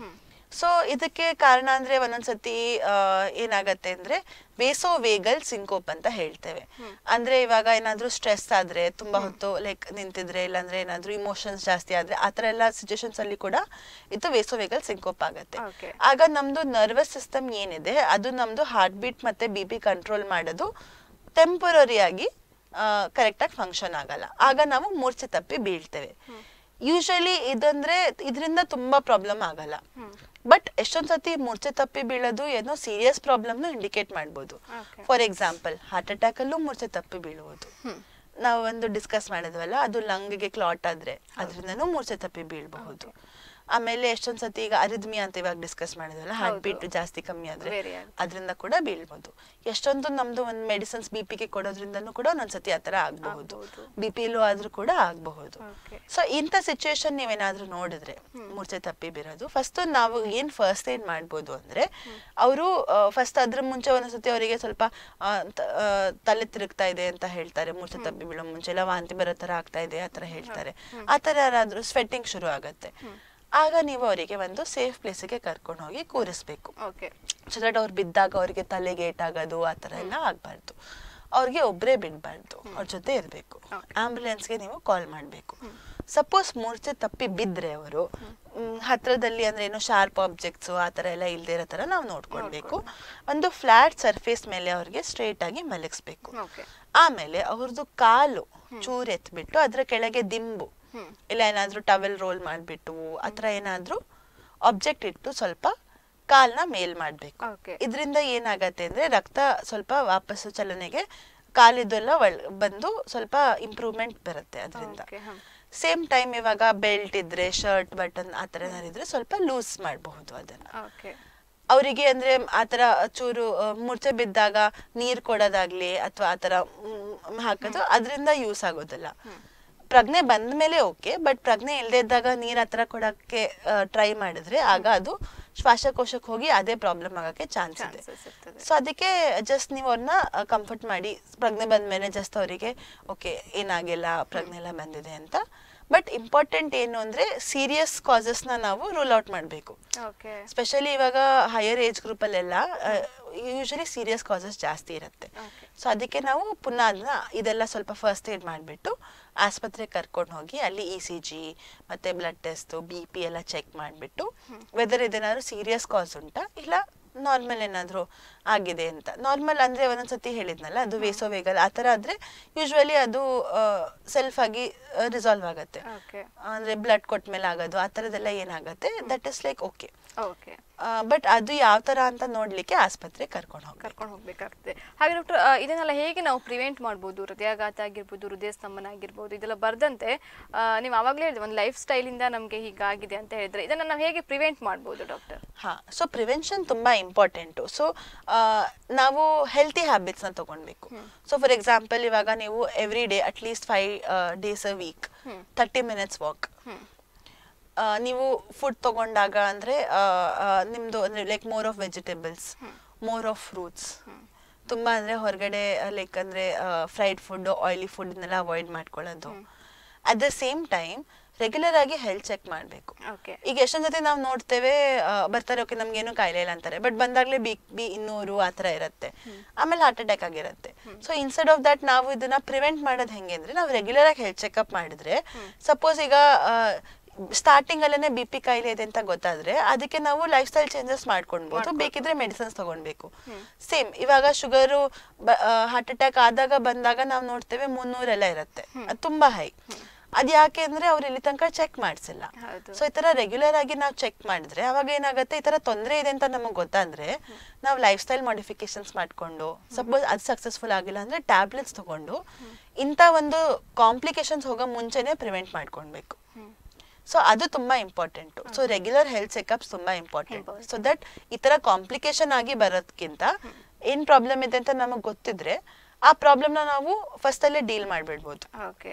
ಸೊ ಇದಕ್ಕೆ ಕಾರಣ ಅಂದ್ರೆ ಒಂದೊಂದ್ಸತಿ ಆ, ಏನಾಗತ್ತೆ ಅಂದ್ರೆ ಬೇಸೋ ವೇಗಲ್ ಸಿಂಕೋಪ್ ಅಂತ ಹೇಳ್ತೇವೆ ಅಂದ್ರೆ ಇವಾಗ ಏನಾದ್ರೂ ಸ್ಟ್ರೆಸ್ ಆದ್ರೆ ತುಂಬಾ ಹೊತ್ತು ಲೈಕ್ ನಿಂತಿದ್ರೆ ಇಲ್ಲಾಂದ್ರೆ ಏನಾದ್ರೂ ಇಮೋಷನ್ಸ್ ಜಾಸ್ತಿ ಆದ್ರೆ ಆತರ ಎಲ್ಲ ಸಿಚುಯೇಷನ್ಸ್ ಅಲ್ಲಿ ಕೂಡ ಇದು ವೇಸೋ ವೇಗಲ್ ಸಿಂಕೋಪ್ ಆಗತ್ತೆ Okay. ಆಗ ನಮ್ದು ನರ್ವಸ್ ಸಿಸ್ಟಮ್ ಏನಿದೆ ಅದು ನಮ್ದು ಹಾರ್ಟ್ ಬೀಟ್ ಮತ್ತೆ ಬಿ ಪಿ ಕಂಟ್ರೋಲ್ ಮಾಡೋದು ಟೆಂಪರರಿ ಆಗಿ ಕರೆಕ್ಟ್ ಆಗಿ ಫಂಕ್ಷನ್ ಆಗಲ್ಲ ಆಗ ನಾವು ಮೂರ್ಛೆ ತಪ್ಪಿ ಬೀಳ್ತೇವೆ ಯೂಶಲಿ ಇದಂದ್ರೆ ಇದರಿಂದ ತುಂಬಾ ಪ್ರಾಬ್ಲಮ್ ಆಗಲ್ಲ ಬಟ್ ಎಷ್ಟೊಂದ್ ಸತಿ ಮೂರ್ಛೆ ತಪ್ಪಿ ಬೀಳೋದು ಏನೋ ಸೀರಿಯಸ್ ಪ್ರಾಬ್ಲಮ್ ಇಂಡಿಕೇಟ್ ಮಾಡ್ಬೋದು Okay. For example heart attack ಅಲ್ಲೂ ಮೂರ್ಛೆ ತಪ್ಪಿ ಬೀಳುವುದು ನಾವು ಒಂದು ಡಿಸ್ಕಸ್ ಮಾಡಿದ್ವಲ್ಲ ಅದು ಲಂಗ್ಗೆ ಕ್ಲಾಟ್ ಆದ್ರೆ ಅದರಿಂದನೂ ಮೂರ್ಛೆ ತಪ್ಪಿ ಬೀಳಬಹುದು ಆಮೇಲೆ ಎಷ್ಟೊಂದ್ ಸತಿ ಈಗ ಅರಿದ್ಮಿ ಅಂತ ಇವಾಗ ಡಿಸ್ಕಸ್ ಮಾಡಿದ್ವಲ್ಲ ಹಾರ್ಟ್ ಹೌದು. ಬೀಟ್ ಜಾಸ್ತಿ ಕಮ್ಮಿ ಆದ್ರೆ Vary ಆಗುತ್ತೆ. ಅದರಿಂದ ಕೂಡ ಬೀಳ್ಬೋದು ಎಷ್ಟೊಂದು ನಮ್ದು ಒಂದು ಮೆಡಿಸಿನ್ಸ್ ಬಿ ಪಿಗೆ ಕೊಡೋದ್ರಿಂದನೂ ಕೂಡ ಒಂದೊಂದ್ಸತಿ ಆತರ ಆಗಬಹುದು ಆಗ್ಬಹುದು. ಬಿ ಪಿ ಲೋ ಆದ್ರೂ ಕೂಡ ಆಗಬಹುದು Okay. ಸೊ ಇಂಥ ಸಿಚುಯೇಷನ್ ನೀವೇನಾದ್ರೂ ನೋಡಿದ್ರೆ ಮೂರ್ಛೆ ತಪ್ಪಿ ಬೀರೋದು ಫಸ್ಟ್ ನಾವು ಏನ್ ಫಸ್ಟ್ ಏನ್ ಮಾಡ್ಬೋದು ಅಂದ್ರೆ ಅವರು ಫಸ್ಟ್ ಅದ್ರ ಮುಂಚೆ ಒಂದೊಂದ್ಸತಿ ಅವರಿಗೆ ಸ್ವಲ್ಪ ಆ, ತ- ಆ, ತಲೆ ತಿರುಗ್ತಾ ಇದೆ ಅಂತ ಹೇಳ್ತಾರೆ ಮೂರ್ಛೆ ತಪ್ಪಿ ಬೀಳೋ ಮುಂಚೆ ಎಲ್ಲ ವಾಂತಿ ಬರೋ ತರ ಆಗ್ತಾ ಇದೆ ಆ ತರ ಹೇಳ್ತಾರೆ ಆ ತರ ಯಾರಾದ್ರೂ ಸ್ವೆಟ್ಟಿಂಗ್ ಶುರು ಆಗತ್ತೆ ಆಗ ನೀವು ಅವರಿಗೆ ಒಂದು ಸೇಫ್ ಪ್ಲೇಸಿಗೆ ಕರ್ಕೊಂಡು ಹೋಗಿ ಕೂರಿಸ್ಬೇಕು ಓಕೆ ಸೊ ದಟ್ ಅವ್ರು ಬಿದ್ದಾಗ ಅವ್ರಿಗೆ ತಲೆಗೆ ಏಟಾಗೋದು ಆ ಥರ ಎಲ್ಲ ಆಗಬಾರ್ದು ಅವ್ರಿಗೆ ಒಬ್ಬರೇ ಬಿಡಬಾರ್ದು ಅವ್ರ ಜೊತೆ ಇರಬೇಕು Okay. ಆಂಬ್ಯುಲೆನ್ಸ್ಗೆ ನೀವು ಕಾಲ್ ಮಾಡಬೇಕು ಸಪೋಸ್ ಮೂರ್ಛೆ ತಪ್ಪಿ ಬಿದ್ದರೆ ಅವರು ಹತ್ರದಲ್ಲಿ ಅಂದ್ರೆ ಏನು ಶಾರ್ಪ್ ಆಬ್ಜೆಕ್ಟ್ಸ್ ಆ ಥರ ಎಲ್ಲ ಇಲ್ದೇ ಇರೋ ಥರ ನಾವು ನೋಡ್ಕೊಳ್ಬೇಕು ಒಂದು ಫ್ಲಾಟ್ ಸರ್ಫೇಸ್ ಮೇಲೆ ಅವ್ರಿಗೆ ಸ್ಟ್ರೇಟ್ ಆಗಿ ಮಲಗಿಸ್ಬೇಕು ಓಕೆ ಆಮೇಲೆ ಅವ್ರದ್ದು ಕಾಲು ಚೂರ್ ಎತ್ಬಿಟ್ಟು ಅದ್ರ ಕೆಳಗೆ ದಿಂಬು ಇಲ್ಲ ಏನಾದ್ರೂ ಟವೆಲ್ ರೋಲ್ ಮಾಡ್ಬಿಟ್ಟು ಆತರ ಏನಾದ್ರೂ ಆಬ್ಜೆಕ್ಟ್ ಇಟ್ಟು ಸ್ವಲ್ಪ ಕಾಲ್ನ ಮೇಲ್ ಮಾಡ್ಬೇಕು Okay. ಇದರಿಂದ ಏನಾಗತ್ತೆ ಅಂದ್ರೆ ರಕ್ತ ಸ್ವಲ್ಪ ವಾಪಸ್ಸು ಚಲನೆಗೆ ಕಾಲಿದೆಲ್ಲ ಒಳ್ ಬಂದು ಸ್ವಲ್ಪ ಇಂಪ್ರೂವ್ಮೆಂಟ್ ಬರುತ್ತೆ ಅದರಿಂದ Okay, ಹ್ಮ್. ಸೇಮ್ ಟೈಮ್ ಇವಾಗ ಬೆಲ್ಟ್ ಇದ್ರೆ ಶರ್ಟ್ ಬಟನ್ ಆ ಥರ ಏನಾದ್ರು ಇದ್ರೆ ಸ್ವಲ್ಪ ಲೂಸ್ ಮಾಡಬಹುದು ಅದನ್ನ ಓಕೆ ಅವರಿಗೆ ಅಂದ್ರೆ ಆತರ ಚೂರು ಆ, ಮೂರ್ಛೆ ಬಿದ್ದಾಗ ನೀರ್ ಕೊಡೋದಾಗ್ಲಿ ಅಥವಾ ಆತರ ಮ್, ಹಾಕೋದು ಅದರಿಂದ ಯೂಸ್ ಆಗೋದಿಲ್ಲ ಪ್ರಜ್ಞೆ ಬಂದ ಮೇಲೆ ಓಕೆ ಬಟ್ ಪ್ರಜ್ಞೆ ಇಲ್ಲದೆ ಇದ್ದಾಗ ನೀರ್ ಆತರ ಕೊಡಕ್ಕೆ ಟ್ರೈ ಮಾಡಿದ್ರೆ ಆಗ ಅದು ಶ್ವಾಸಕೋಶಕ್ಕೆ ಹೋಗಿ ಅದೇ ಪ್ರಾಬ್ಲಮ್ ಆಗಕ್ಕೆ ಚಾನ್ಸ್ ಇದೆ ಚಾನ್ಸಸ್ ಇರ್ತದೆ ಸೊ ಅದಕ್ಕೆ ಜಸ್ಟ್ ನೀವು ಅವ್ರನ್ನ ಕಂಫರ್ಟ್ ಮಾಡಿ ಪ್ರಜ್ಞೆ ಬಂದ್ಮೇಲೆ ಜಸ್ಟ್ ಅವರಿಗೆ ಓಕೆ ಏನಾಗಿಲ್ಲ ಪ್ರಜ್ಞೆ ಎಲ್ಲ ಬಂದಿದೆ ಅಂತ ಬಟ್ ಇಂಪಾರ್ಟೆಂಟ್ ಏನು ಅಂದ್ರೆ ಸೀರಿಯಸ್ ಕಾಸಸ್ನ ನಾವು ರೂಲ್ ಔಟ್ ಮಾಡಬೇಕು ಓಕೆ ಸ್ಪೆಷಲಿ ಇವಾಗ ಹೈಯರ್ ಏಜ್ ಗ್ರೂಪಲ್ಲೆಲ್ಲ ಯೂಶಲಿ ಸೀರಿಯಸ್ ಕಾಸಸ್ ಜಾಸ್ತಿ ಇರುತ್ತೆ Okay. ಸೊ ಅದಕ್ಕೆ ನಾವು ಪುನಃ ಅದನ್ನ ಇದೆಲ್ಲ ಸ್ವಲ್ಪ ಫಸ್ಟ್ ಏಡ್ ಮಾಡಿಬಿಟ್ಟು ಆಸ್ಪತ್ರೆಗೆ ಕರ್ಕೊಂಡು ಹೋಗಿ ಅಲ್ಲಿ ಇ ಸಿ ಜಿ ಮತ್ತೆ ಬ್ಲಡ್ ಟೆಸ್ಟ್ ಬಿ ಪಿ ಎಲ್ಲ ಚೆಕ್ ಮಾಡಿಬಿಟ್ಟು ವೆದರ್ ಇದೇನಾದ್ರು ಸೀರಿಯಸ್ ಕಾಸ್ ಉಂಟಾ ಇಲ್ಲ ನಾರ್ಮಲ್ ಏನಾದ್ರು ಆಗಿದೆ ಅಂತ ನಾರ್ಮಲ್ ಅಂದ್ರೆ ಒಂದೊಂದ್ಸತಿ ಹೇಳಿದ್ನಲ್ಲ ಅದು ವೇಸೋ ವೇಗಲ್ ಆ ಥರ ಆದ್ರೆ ಯೂಶ್ವಲಿ ಅದು ಸೆಲ್ಫ್ ಆಗಿ ರಿಸಾಲ್ವ್ ಆಗುತ್ತೆ ಓಕೆ ಅಂದ್ರೆ ಬ್ಲಡ್ ಕೊಟ್ಮೇಲೆ ಆಗೋದು ಆ ಥರದ್ದೆಲ್ಲ ಏನಾಗುತ್ತೆ that is like okay okay but ಅದು ಯಾವ ತರ ಅಂತ ನೋಡ್ಲಿಕ್ಕೆ ಆಸ್ಪತ್ರೆ ಕರ್ಕೊಂಡು ಹೋಗ್ಬೇಕು ಕರ್ಕೊಂಡು ಹೋಗ್ಬೇಕಾಗ್ತದೆ ಹಾಗೆ ಡಾಕ್ಟರ್ ಇದನ್ನೆಲ್ಲ ಹೇಗೆ ನಾವು ಪ್ರಿವೆಂಟ್ ಮಾಡ್ಬೋದು ಹೃದಯಾಘಾತ ಆಗಿರ್ಬೋದು ಹೃದಯ ಸ್ತಂಭನ ಆಗಿರ್ಬೋದು ಇದೆಲ್ಲ ಬರ್ದಂತೆ ಆ, ನೀವು ಆವಾಗಲೇ ಹೇಳಿದ್ರೆ ಒಂದು ಲೈಫ್ ಸ್ಟೈಲಿಂದ ನಮಗೆ ಹೀಗಾಗಿದೆ ಅಂತ ಹೇಳಿದ್ರೆ ಇದನ್ನ ನಾವು ಹೇಗೆ ಪ್ರಿವೆಂಟ್ ಮಾಡ್ಬೋದು ಡಾಕ್ಟರ್ ಹಾ ಸೊ ಪ್ರಿವೆನ್ಷನ್ ತುಂಬಾ ಇಂಪಾರ್ಟೆಂಟು ಸೊ ನಾವು ಹೆಲ್ತಿ ಹ್ಯಾಬಿಟ್ಸ್ನ ತಗೊಳ್ಬೇಕು ಸೊ ಫಾರ್ ಎಕ್ಸಾಂಪಲ್ ಇವಾಗ ನೀವು every day at least five days a week thirty minutes walk ನೀವು ಫುಡ್ ತಗೊಂಡಾಗ ಅಂದ್ರೆ ಆ, ಆ, ನಿಮ್ದು ಅಂದ್ರೆ like more of vegetables more of fruits ತುಂಬಾ ಅಂದ್ರೆ ಹೊರಗಡೆ ಲೈಕ್ ಅಂದ್ರೆ ಫ್ರೈಡ್ ಫುಡ್ ಆಯಿಲಿ ಫುಡ್ ಇದನ್ನೆಲ್ಲ ಅವಾಯ್ಡ್ ಮಾಡ್ಕೊಳ್ಳೋದು at the same time regular ಆಗಿ ಹೆಲ್ತ್ ಚೆಕ್ ಮಾಡಬೇಕು ಓಕೆ ಈಗ ಎಷ್ಟೊಂದ್ ಜೊತೆ ನಾವು ನೋಡ್ತೇವೆ ಆ, ಬರ್ತಾರೆ ಓಕೆ ನಮ್ಗೇನು ಕಾಯಿಲೆ ಇಲ್ಲ ಅಂತಾರೆ ಬಟ್ ಬಂದಾಗ್ಲೇ ಬಿ ಬಿ ಇನ್ನೂರು ಆ ಥರ ಇರುತ್ತೆ ಆಮೇಲೆ ಹಾರ್ಟ್ ಅಟ್ಯಾಕ್ ಆಗಿರುತ್ತೆ ಸೊ ಇನ್ಸ್ಟೆಡ್ ಆಫ್ ದಟ್ ನಾವು ಇದನ್ನ ಪ್ರಿವೆಂಟ್ ಮಾಡೋದು ಹೆಂಗೆ ಅಂದ್ರೆ ನಾವು ರೆಗ್ಯುಲರ್ ಆಗಿ ಹೆಲ್ತ್ ಚೆಕಪ್ ಮಾಡಿದ್ರೆ ಸಪೋಸ್ ಈಗ ಸ್ಟಾರ್ಟಿಂಗ್ ಅಲ್ಲೇ ಬಿ ಪಿ ಕಾಯಿಲೆ ಇದೆ ಅಂತ ಗೊತ್ತಾದ್ರೆ ಅದಕ್ಕೆ ನಾವು ಲೈಫ್ ಸ್ಟೈಲ್ ಚೇಂಜಸ್ ಮಾಡ್ಕೊಳ್ಬಹುದು ಬೇಕಿದ್ರೆ ಮೆಡಿಸಿನ್ಸ್ ತಗೊಳ್ಬೇಕು ಸೇಮ್ ಇವಾಗ ಶುಗರು ಹಾರ್ಟ್ ಅಟ್ಯಾಕ್ ಆದಾಗ ಬಂದಾಗ ನಾವು ನೋಡ್ತೇವೆ ಮುನ್ನೂರೆಲ್ಲ ಇರುತ್ತೆ ಅದು ತುಂಬಾ ಹೈ ಅದ್ ಯಾಕೆ ಅಂದ್ರೆ ಅವ್ರು ಇಲ್ಲಿ ತನಕ ಚೆಕ್ ಮಾಡಿಸಿಲ್ಲ ಹೌದು. ಸೊ ಈ ತರ ರೆಗ್ಯುಲರ್ ಆಗಿ ನಾವು ಚೆಕ್ ಮಾಡಿದ್ರೆ ಅವಾಗ ಏನಾಗುತ್ತೆ ಈ ತರ ತೊಂದರೆ ಇದೆ ಅಂತ ನಮಗೆ ಗೊತ್ತಾದ್ರೆ ನಾವು ಲೈಫ್ ಸ್ಟೈಲ್ ಮಾಡಿಫಿಕೇಶನ್ಸ್ ಮಾಡ್ಕೊಂಡು ಸಪೋಸ್ ಅದು ಸಕ್ಸಸ್ಫುಲ್ ಆಗಿಲ್ಲ ಅಂದ್ರೆ ಟ್ಯಾಬ್ಲೆಟ್ಸ್ ತಗೊಂಡು ಇಂಥ ಒಂದು ಕಾಂಪ್ಲಿಕೇಶನ್ಸ್ ಹೋಗೋ ಮುಂಚೆನೆ ಪ್ರಿವೆಂಟ್ ಮಾಡ್ಕೊಳ್ಬೇಕು ಸೊ ಅದು ತುಂಬಾ important so regular health checkups ತುಂಬಾ ಇಂಪಾರ್ಟೆಂಟ್ ಸೊ ದಟ್ ಈ ತರ ಕಾಂಪ್ಲಿಕೇಶನ್ ಆಗಿ ಬರೋದ್ಕಿಂತ ಏನ್ ಪ್ರಾಬ್ಲಮ್ ಇದೆ ಅಂತ ನಮಗೆ ಗೊತ್ತಿದ್ರೆ ಆ ಪ್ರಾಬ್ಲಮ್ನ ನಾವು ಫಸ್ಟ್ ಅಲ್ಲೇ ಡೀಲ್ ಮಾಡ್ಬಿಡ್ಬೋದು ಓಕೆ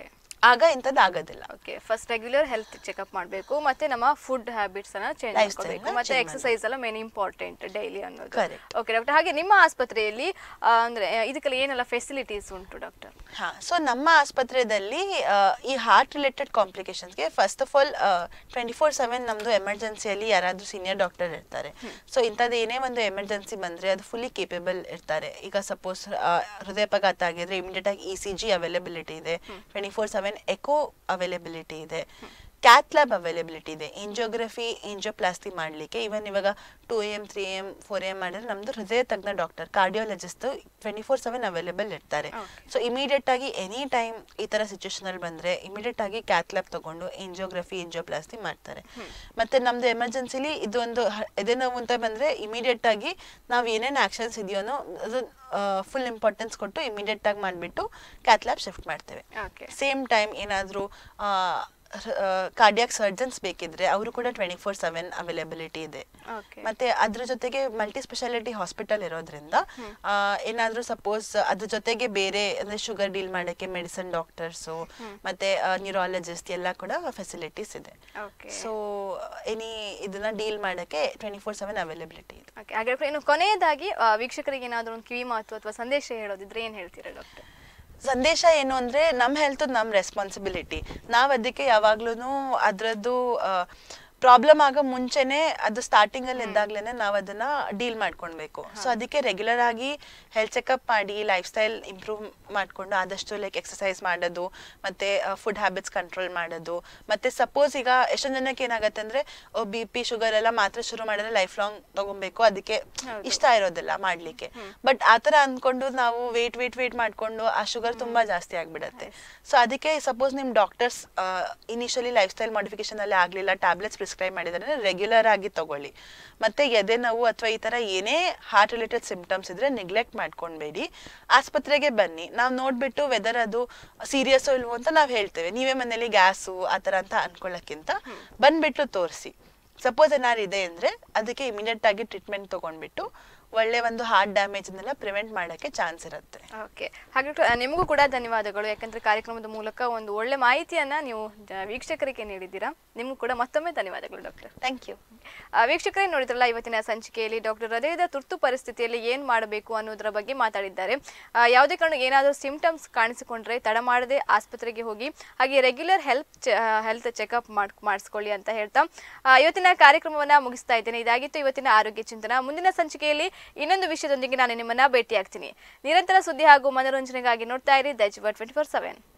ಆಗ ಇಂಥದ್ದು ಆಗೋದಿಲ್ಲ okay first regular health checkup ಮಾಡಬೇಕು ಮತ್ತೆ ನಮ್ಮ ಫುಡ್ ಹ್ಯಾಬಿಟ್ಸ್ ಅನ್ನ ಚೇಂಜ್ Lifestyle ಮಾಡ್ಕೋಬೇಕು ನ ಮತ್ತೆ change ಎಕ್ಸಸೈಸ್ ಎಲ್ಲ ಮೇನ್ ಇಂಪಾರ್ಟೆಂಟ್ ಡೈಲಿ ಅನ್ನೋದು Correct. ಓಕೆ ಡಾಕ್ಟರ್ ಹಾಗೆ ನಿಮ್ಮ ಆಸ್ಪತ್ರೆಯಲ್ಲಿ ಆ, ಅಂದ್ರೆ ಇದಕ್ಕೆಲ್ಲ ಏನೆಲ್ಲ ಫೆಸಿಲಿಟೀಸ್ ಉಂಟು ಡಾಕ್ಟರ್ ಹಾ ಸೊ ನಮ್ಮ ಆಸ್ಪತ್ರೆಯಲ್ಲಿ ಆ, ಈ ಹಾರ್ಟ್ ರಿಲೇಟೆಡ್ ಕಾಂಪ್ಲಿಕೇಶನ್ಸ್ಗೆ first of all twenty four seven ನಮ್ಮದು ಎಮರ್ಜೆನ್ಸಿಯಲ್ಲಿ ಯಾರಾದರೂ ಸೀನಿಯರ್ ಡಾಕ್ಟರ್ ಇರ್ತಾರೆ ಸೊ ಇಂಥದ್ದು ಏನೇ ಒಂದು ಎಮರ್ಜೆನ್ಸಿ ಬಂದರೆ ಅದು ಫುಲ್ಲಿ ಕೇಪೇಬಲ್ ಇರ್ತಾರೆ ಈಗ ಸಪೋಸ್ ಹೃದಯಪಘಾತ ಆಗಿದ್ರೆ ಇಮಿಡಿಯೇಟ್ ಆಗಿ ಇ ಸಿ ಜಿ ಅವೈಲಬಿಲಿಟಿ ಇದೆ twenty four seven echo availability ಇದೆ ಕ್ಯಾತ್ ಲ್ಯಾಬ್ ಅವೈಲಬಿಲಿಟಿ ಇದೆ ಎಂಜಿಯೋಗ್ರಫಿ ಎಂಜಿಯೋಪ್ಲಾಸ್ಟಿ ಮಾಡಲಿಕ್ಕೆ ಇವನ್ ಇವಾಗ two A M three M four M ಮಾಡಿದ್ರೆ ನಮ್ಮದು ಹೃದಯ ತಜ್ಞ doctor cardiologist twenty four seven available ಇರ್ತಾರೆ ಸೊ ಇಮಿಡಿಯೇಟ್ ಆಗಿ ಎನಿ ಟೈಮ್ ಈ ಥರ ಸಿಚುವೇಶನಲ್ಲಿ ಬಂದರೆ ಇಮಿಡಿಯೇಟ್ ಆಗಿ ಕ್ಯಾತ್ ಲ್ಯಾಬ್ ತಗೊಂಡು ಎಂಜಿಯೋಗ್ರಫಿ ಎಂಜಿಯೋಪ್ಲಾಸ್ಟಿ ಮಾಡ್ತಾರೆ ಮತ್ತೆ ನಮ್ದು ಎಮರ್ಜೆನ್ಸಿಲಿ ಇದೊಂದು ಹ- ಎದೆ ನೋವು ಅಂತ ಬಂದರೆ ಇಮಿಡಿಯೇಟ್ ಆಗಿ ನಾವು ಏನೇನು ಆಕ್ಷನ್ಸ್ ಇದೆಯೋನೋ ಅದು ಫುಲ್ ಇಂಪಾರ್ಟೆನ್ಸ್ ಕೊಟ್ಟು ಇಮಿಡಿಯೇಟ್ ಆಗಿ ಮಾಡಿಬಿಟ್ಟು ಕ್ಯಾತ್ ಲ್ಯಾಬ್ ಶಿಫ್ಟ್ ಮಾಡ್ತೇವೆ ಓಕೆ ಸೇಮ್ ಟೈಮ್ ಏನಾದರೂ ಕಾರ್ಡಿಯಾಕ್ ಸರ್ಜನ್ಸ್ ಬೇಕಿದ್ರೆ ಅವರು ಕೂಡ ಟ್ವೆಂಟಿ ಫೋರ್ ಸೆವೆನ್ ಅವೈಲಬಿಲಿಟಿ ಇದೆ ಓಕೆ ಮತ್ತೆ ಅದ್ರ ಜೊತೆಗೆ ಮಲ್ಟಿ ಸ್ಪೆಷಾಲಿಟಿ ಹಾಸ್ಪಿಟಲ್ ಇರೋದ್ರಿಂದ ಆ, ಏನಾದ್ರೂ ಸಪೋಸ್ ಅದ್ರ ಜೊತೆಗೆ ಬೇರೆ ಅಂದ್ರೆ ಶುಗರ್ ಡೀಲ್ ಮಾಡಕ್ಕೆ ಮೆಡಿಸಿನ್ ಡಾಕ್ಟರ್ಸು ಮತ್ತೆ ನ್ಯೂರಾಲಜಿಸ್ಟ್ ಎಲ್ಲ ಕೂಡ ಫೆಸಿಲಿಟೀಸ್ ಇದೆ ಓಕೆ ಸೊ ಎನಿ ಇದನ್ನ ಡೀಲ್ ಮಾಡಕ್ಕೆ ಟ್ವೆಂಟಿ ಫೋರ್ ಸೆವೆನ್ ಅವೈಲಬಿಲಿಟಿ ಇದೆ ಓಕೆ ಹಾಗೆ ಡಾಕ್ಟರ್ ಇನ್ನು ಕೊನೆಯದಾಗಿ ಆ, ವೀಕ್ಷಕರಿಗೆ ಏನಾದರೂ ಒಂದು ಕಿವಿ ಮಾತು ಅಥವಾ ಸಂದೇಶ ಹೇಳೋದಿದ್ರೆ ಏನು ಹೇಳ್ತೀರಾ ಡಾಕ್ಟರ್ ಸಂದೇಶ ಏನು ಅಂದ್ರೆ ನಮ್ಮ ಹೆಲ್ತ್ ನಮ್ಮ ರೆಸ್ಪಾನ್ಸಿಬಿಲಿಟಿ ನಾವು ಅದಕ್ಕೆ ಯಾವಾಗ್ಲೂ ಅದರದ್ದು ಪ್ರಾಬ್ಲಮ್ ಆಗೋ ಮುಂಚೆನೆ ಅದು ಸ್ಟಾರ್ಟಿಂಗ್ ಅಲ್ಲಿ ಇದ್ದಾಗ್ಲೇನೆ ನಾವು ಅದನ್ನ ಡೀಲ್ ಮಾಡ್ಕೊಳ್ಬೇಕು ಸೊ ಅದಕ್ಕೆ ರೆಗ್ಯುಲರ್ ಆಗಿ ಹೆಲ್ತ್ ಚೆಕಪ್ ಮಾಡಿ ಲೈಫ್ ಸ್ಟೈಲ್ ಇಂಪ್ರೂವ್ ಮಾಡ್ಕೊಂಡು ಆದಷ್ಟು ಲೈಕ್ ಎಕ್ಸಸೈಸ್ ಮಾಡೋದು ಮತ್ತೆ ಫುಡ್ ಹ್ಯಾಬಿಟ್ಸ್ ಕಂಟ್ರೋಲ್ ಮಾಡೋದು ಮತ್ತೆ ಸಪೋಸ್ ಈಗ ಎಷ್ಟೊಂದು ಜನಕ್ಕೆ ಏನಾಗುತ್ತೆ ಅಂದ್ರೆ ಬಿ ಪಿ ಶುಗರ್ ಎಲ್ಲ ಮಾತ್ರ ಶುರು ಮಾಡಿದ್ರೆ ಲೈಫ್ ಲಾಂಗ್ ತಗೊಬೇಕು ಅದಕ್ಕೆ ಇಷ್ಟ ಇರೋದಿಲ್ಲ ಮಾಡ್ಲಿಕ್ಕೆ ಬಟ್ ಆತರ ಅನ್ಕೊಂಡು ನಾವು ವೇಟ್ ವೇಟ್ ವೇಟ್ ಮಾಡ್ಕೊಂಡು ಆ ಶುಗರ್ ತುಂಬಾ ಜಾಸ್ತಿ ಆಗ್ಬಿಡತ್ತೆ ಸೊ ಅದಕ್ಕೆ ಸಪೋಸ್ ನಿಮ್ doctors initially lifestyle modification ಅಲ್ಲಿ ಆಗ್ಲಿಲ್ಲ ಟ್ಯಾಬ್ಲೆಟ್ಸ್ ಪ್ರಿಸ್ಕ್ರೈಬ್ ಮಾಡಿದ್ರೆ ರೆಗ್ಯುಲರ್ ಆಗಿ ತಗೊಳ್ಳಿ ಮತ್ತೆ ಎದೆ ನೋವು ಅಥವಾ ಈ ತರ ಏನೇ ಹಾರ್ಟ್ ರಿಲೇಟೆಡ್ ಸಿಂಪ್ಟಮ್ಸ್ ಇದ್ರೆ ನೆಗ್ಲೆಕ್ಟ್ ಮಾಡ್ಕೊಳ್ಬೇಡಿ ಆಸ್ಪತ್ರೆಗೆ ಬನ್ನಿ ನಾವು ನೋಡ್ಬಿಟ್ಟು ವೆದರ್ ಅದು ಸೀರಿಯಸ್ ಇಲ್ವೋ ಅಂತ ನಾವು ಹೇಳ್ತೇವೆ ನೀವೇ ಮನೇಲಿ ಗ್ಯಾಸು ಆ ಥರ ಅಂತ ಅನ್ಕೊಳ್ಳೋಕ್ಕಿಂತ ಬಂದ್ಬಿಟ್ಟು ತೋರಿಸಿ ಸಪೋಸ್ ಏನಾರು ಇದೆ ಅಂದ್ರೆ ಅದಕ್ಕೆ ಇಮಿಡಿಯೇಟ್ ಆಗಿ ಟ್ರೀಟ್ಮೆಂಟ್ ತಗೊಂಡ್ಬಿಟ್ಟು ಒಳ್ಳೆ ಒಂದು ಹಾರ್ಟ್ ಡ್ಯಾಮೇಜ್ ಅನ್ನೆಲ್ಲ ಪ್ರಿವೆಂಟ್ ಮಾಡಕ್ಕೆ ಚಾನ್ಸ್ ಇರುತ್ತೆ ಓಕೆ ಹಾಗೆ ಡಾಕ್ಟರ್, ನಿಮಗೂ ಕೂಡ ಧನ್ಯವಾದಗಳು ಯಾಕಂದ್ರೆ ಕಾರ್ಯಕ್ರಮದ ಮೂಲಕ ಒಂದು ಒಳ್ಳೆ ಮಾಹಿತಿಯನ್ನ ನೀವು ಜ- ವೀಕ್ಷಕರಿಗೆ ನೀಡಿದ್ದೀರಾ ನಿಮಗೂ ಕೂಡ ಮತ್ತೊಮ್ಮೆ ಧನ್ಯವಾದಗಳು ಡಾಕ್ಟರ್ ಥ್ಯಾಂಕ್ ಯು ಆ, ವೀಕ್ಷಕರೇ ನೋಡಿದ್ರಲ್ಲ ಇವತ್ತಿನ ಸಂಚಿಕೆಯಲ್ಲಿ ಡಾಕ್ಟರ್ ಹೃದಯದ ತುರ್ತು ಪರಿಸ್ಥಿತಿಯಲ್ಲಿ ಏನ್ ಮಾಡಬೇಕು ಅನ್ನೋದರ ಬಗ್ಗೆ ಮಾತಾಡಿದ್ದಾರೆ ಆ, ಯಾವುದೇ ಕಾರಣ ಏನಾದರೂ ಸಿಂಪ್ಟಮ್ಸ್ ಕಾಣಿಸಿಕೊಂಡ್ರೆ ತಡ ಮಾಡದೆ ಆಸ್ಪತ್ರೆಗೆ ಹೋಗಿ ಹಾಗೆ ರೆಗ್ಯುಲರ್ ಹೆಲ್ತ್ ಹೆಲ್ತ್ ಚೆಕಪ್ ಮಾಡ್ ಮಾಡಿಸ್ಕೊಳ್ಳಿ ಅಂತ ಹೇಳ್ತಾ ಆ, ಇವತ್ತಿನ ಕಾರ್ಯಕ್ರಮವನ್ನ ಮುಗಿಸ್ತಾ ಇದ್ದೇನೆ ಇದಾಗಿತ್ತು ಇವತ್ತಿನ ಆರೋಗ್ಯ ಚಿಂತನ ಮುಂದಿನ ಸಂಚಿಕೆಯಲ್ಲಿ ಇನ್ನೊಂದು ವಿಷಯದೊಂದಿಗೆ ನಾನು ನಿಮ್ಮನ್ನ ಭೇಟಿಯಾಗ್ತೀನಿ ನಿರಂತರ ಸುದ್ದಿ ಹಾಗೂ ಮನೋರಂಜನೆಗಾಗಿ ನೋಡ್ತಾ ಇರಿ ದೈಜ್ ಟ್ವೆಂಟಿ ಫೋರ್ ಸೆವೆನ್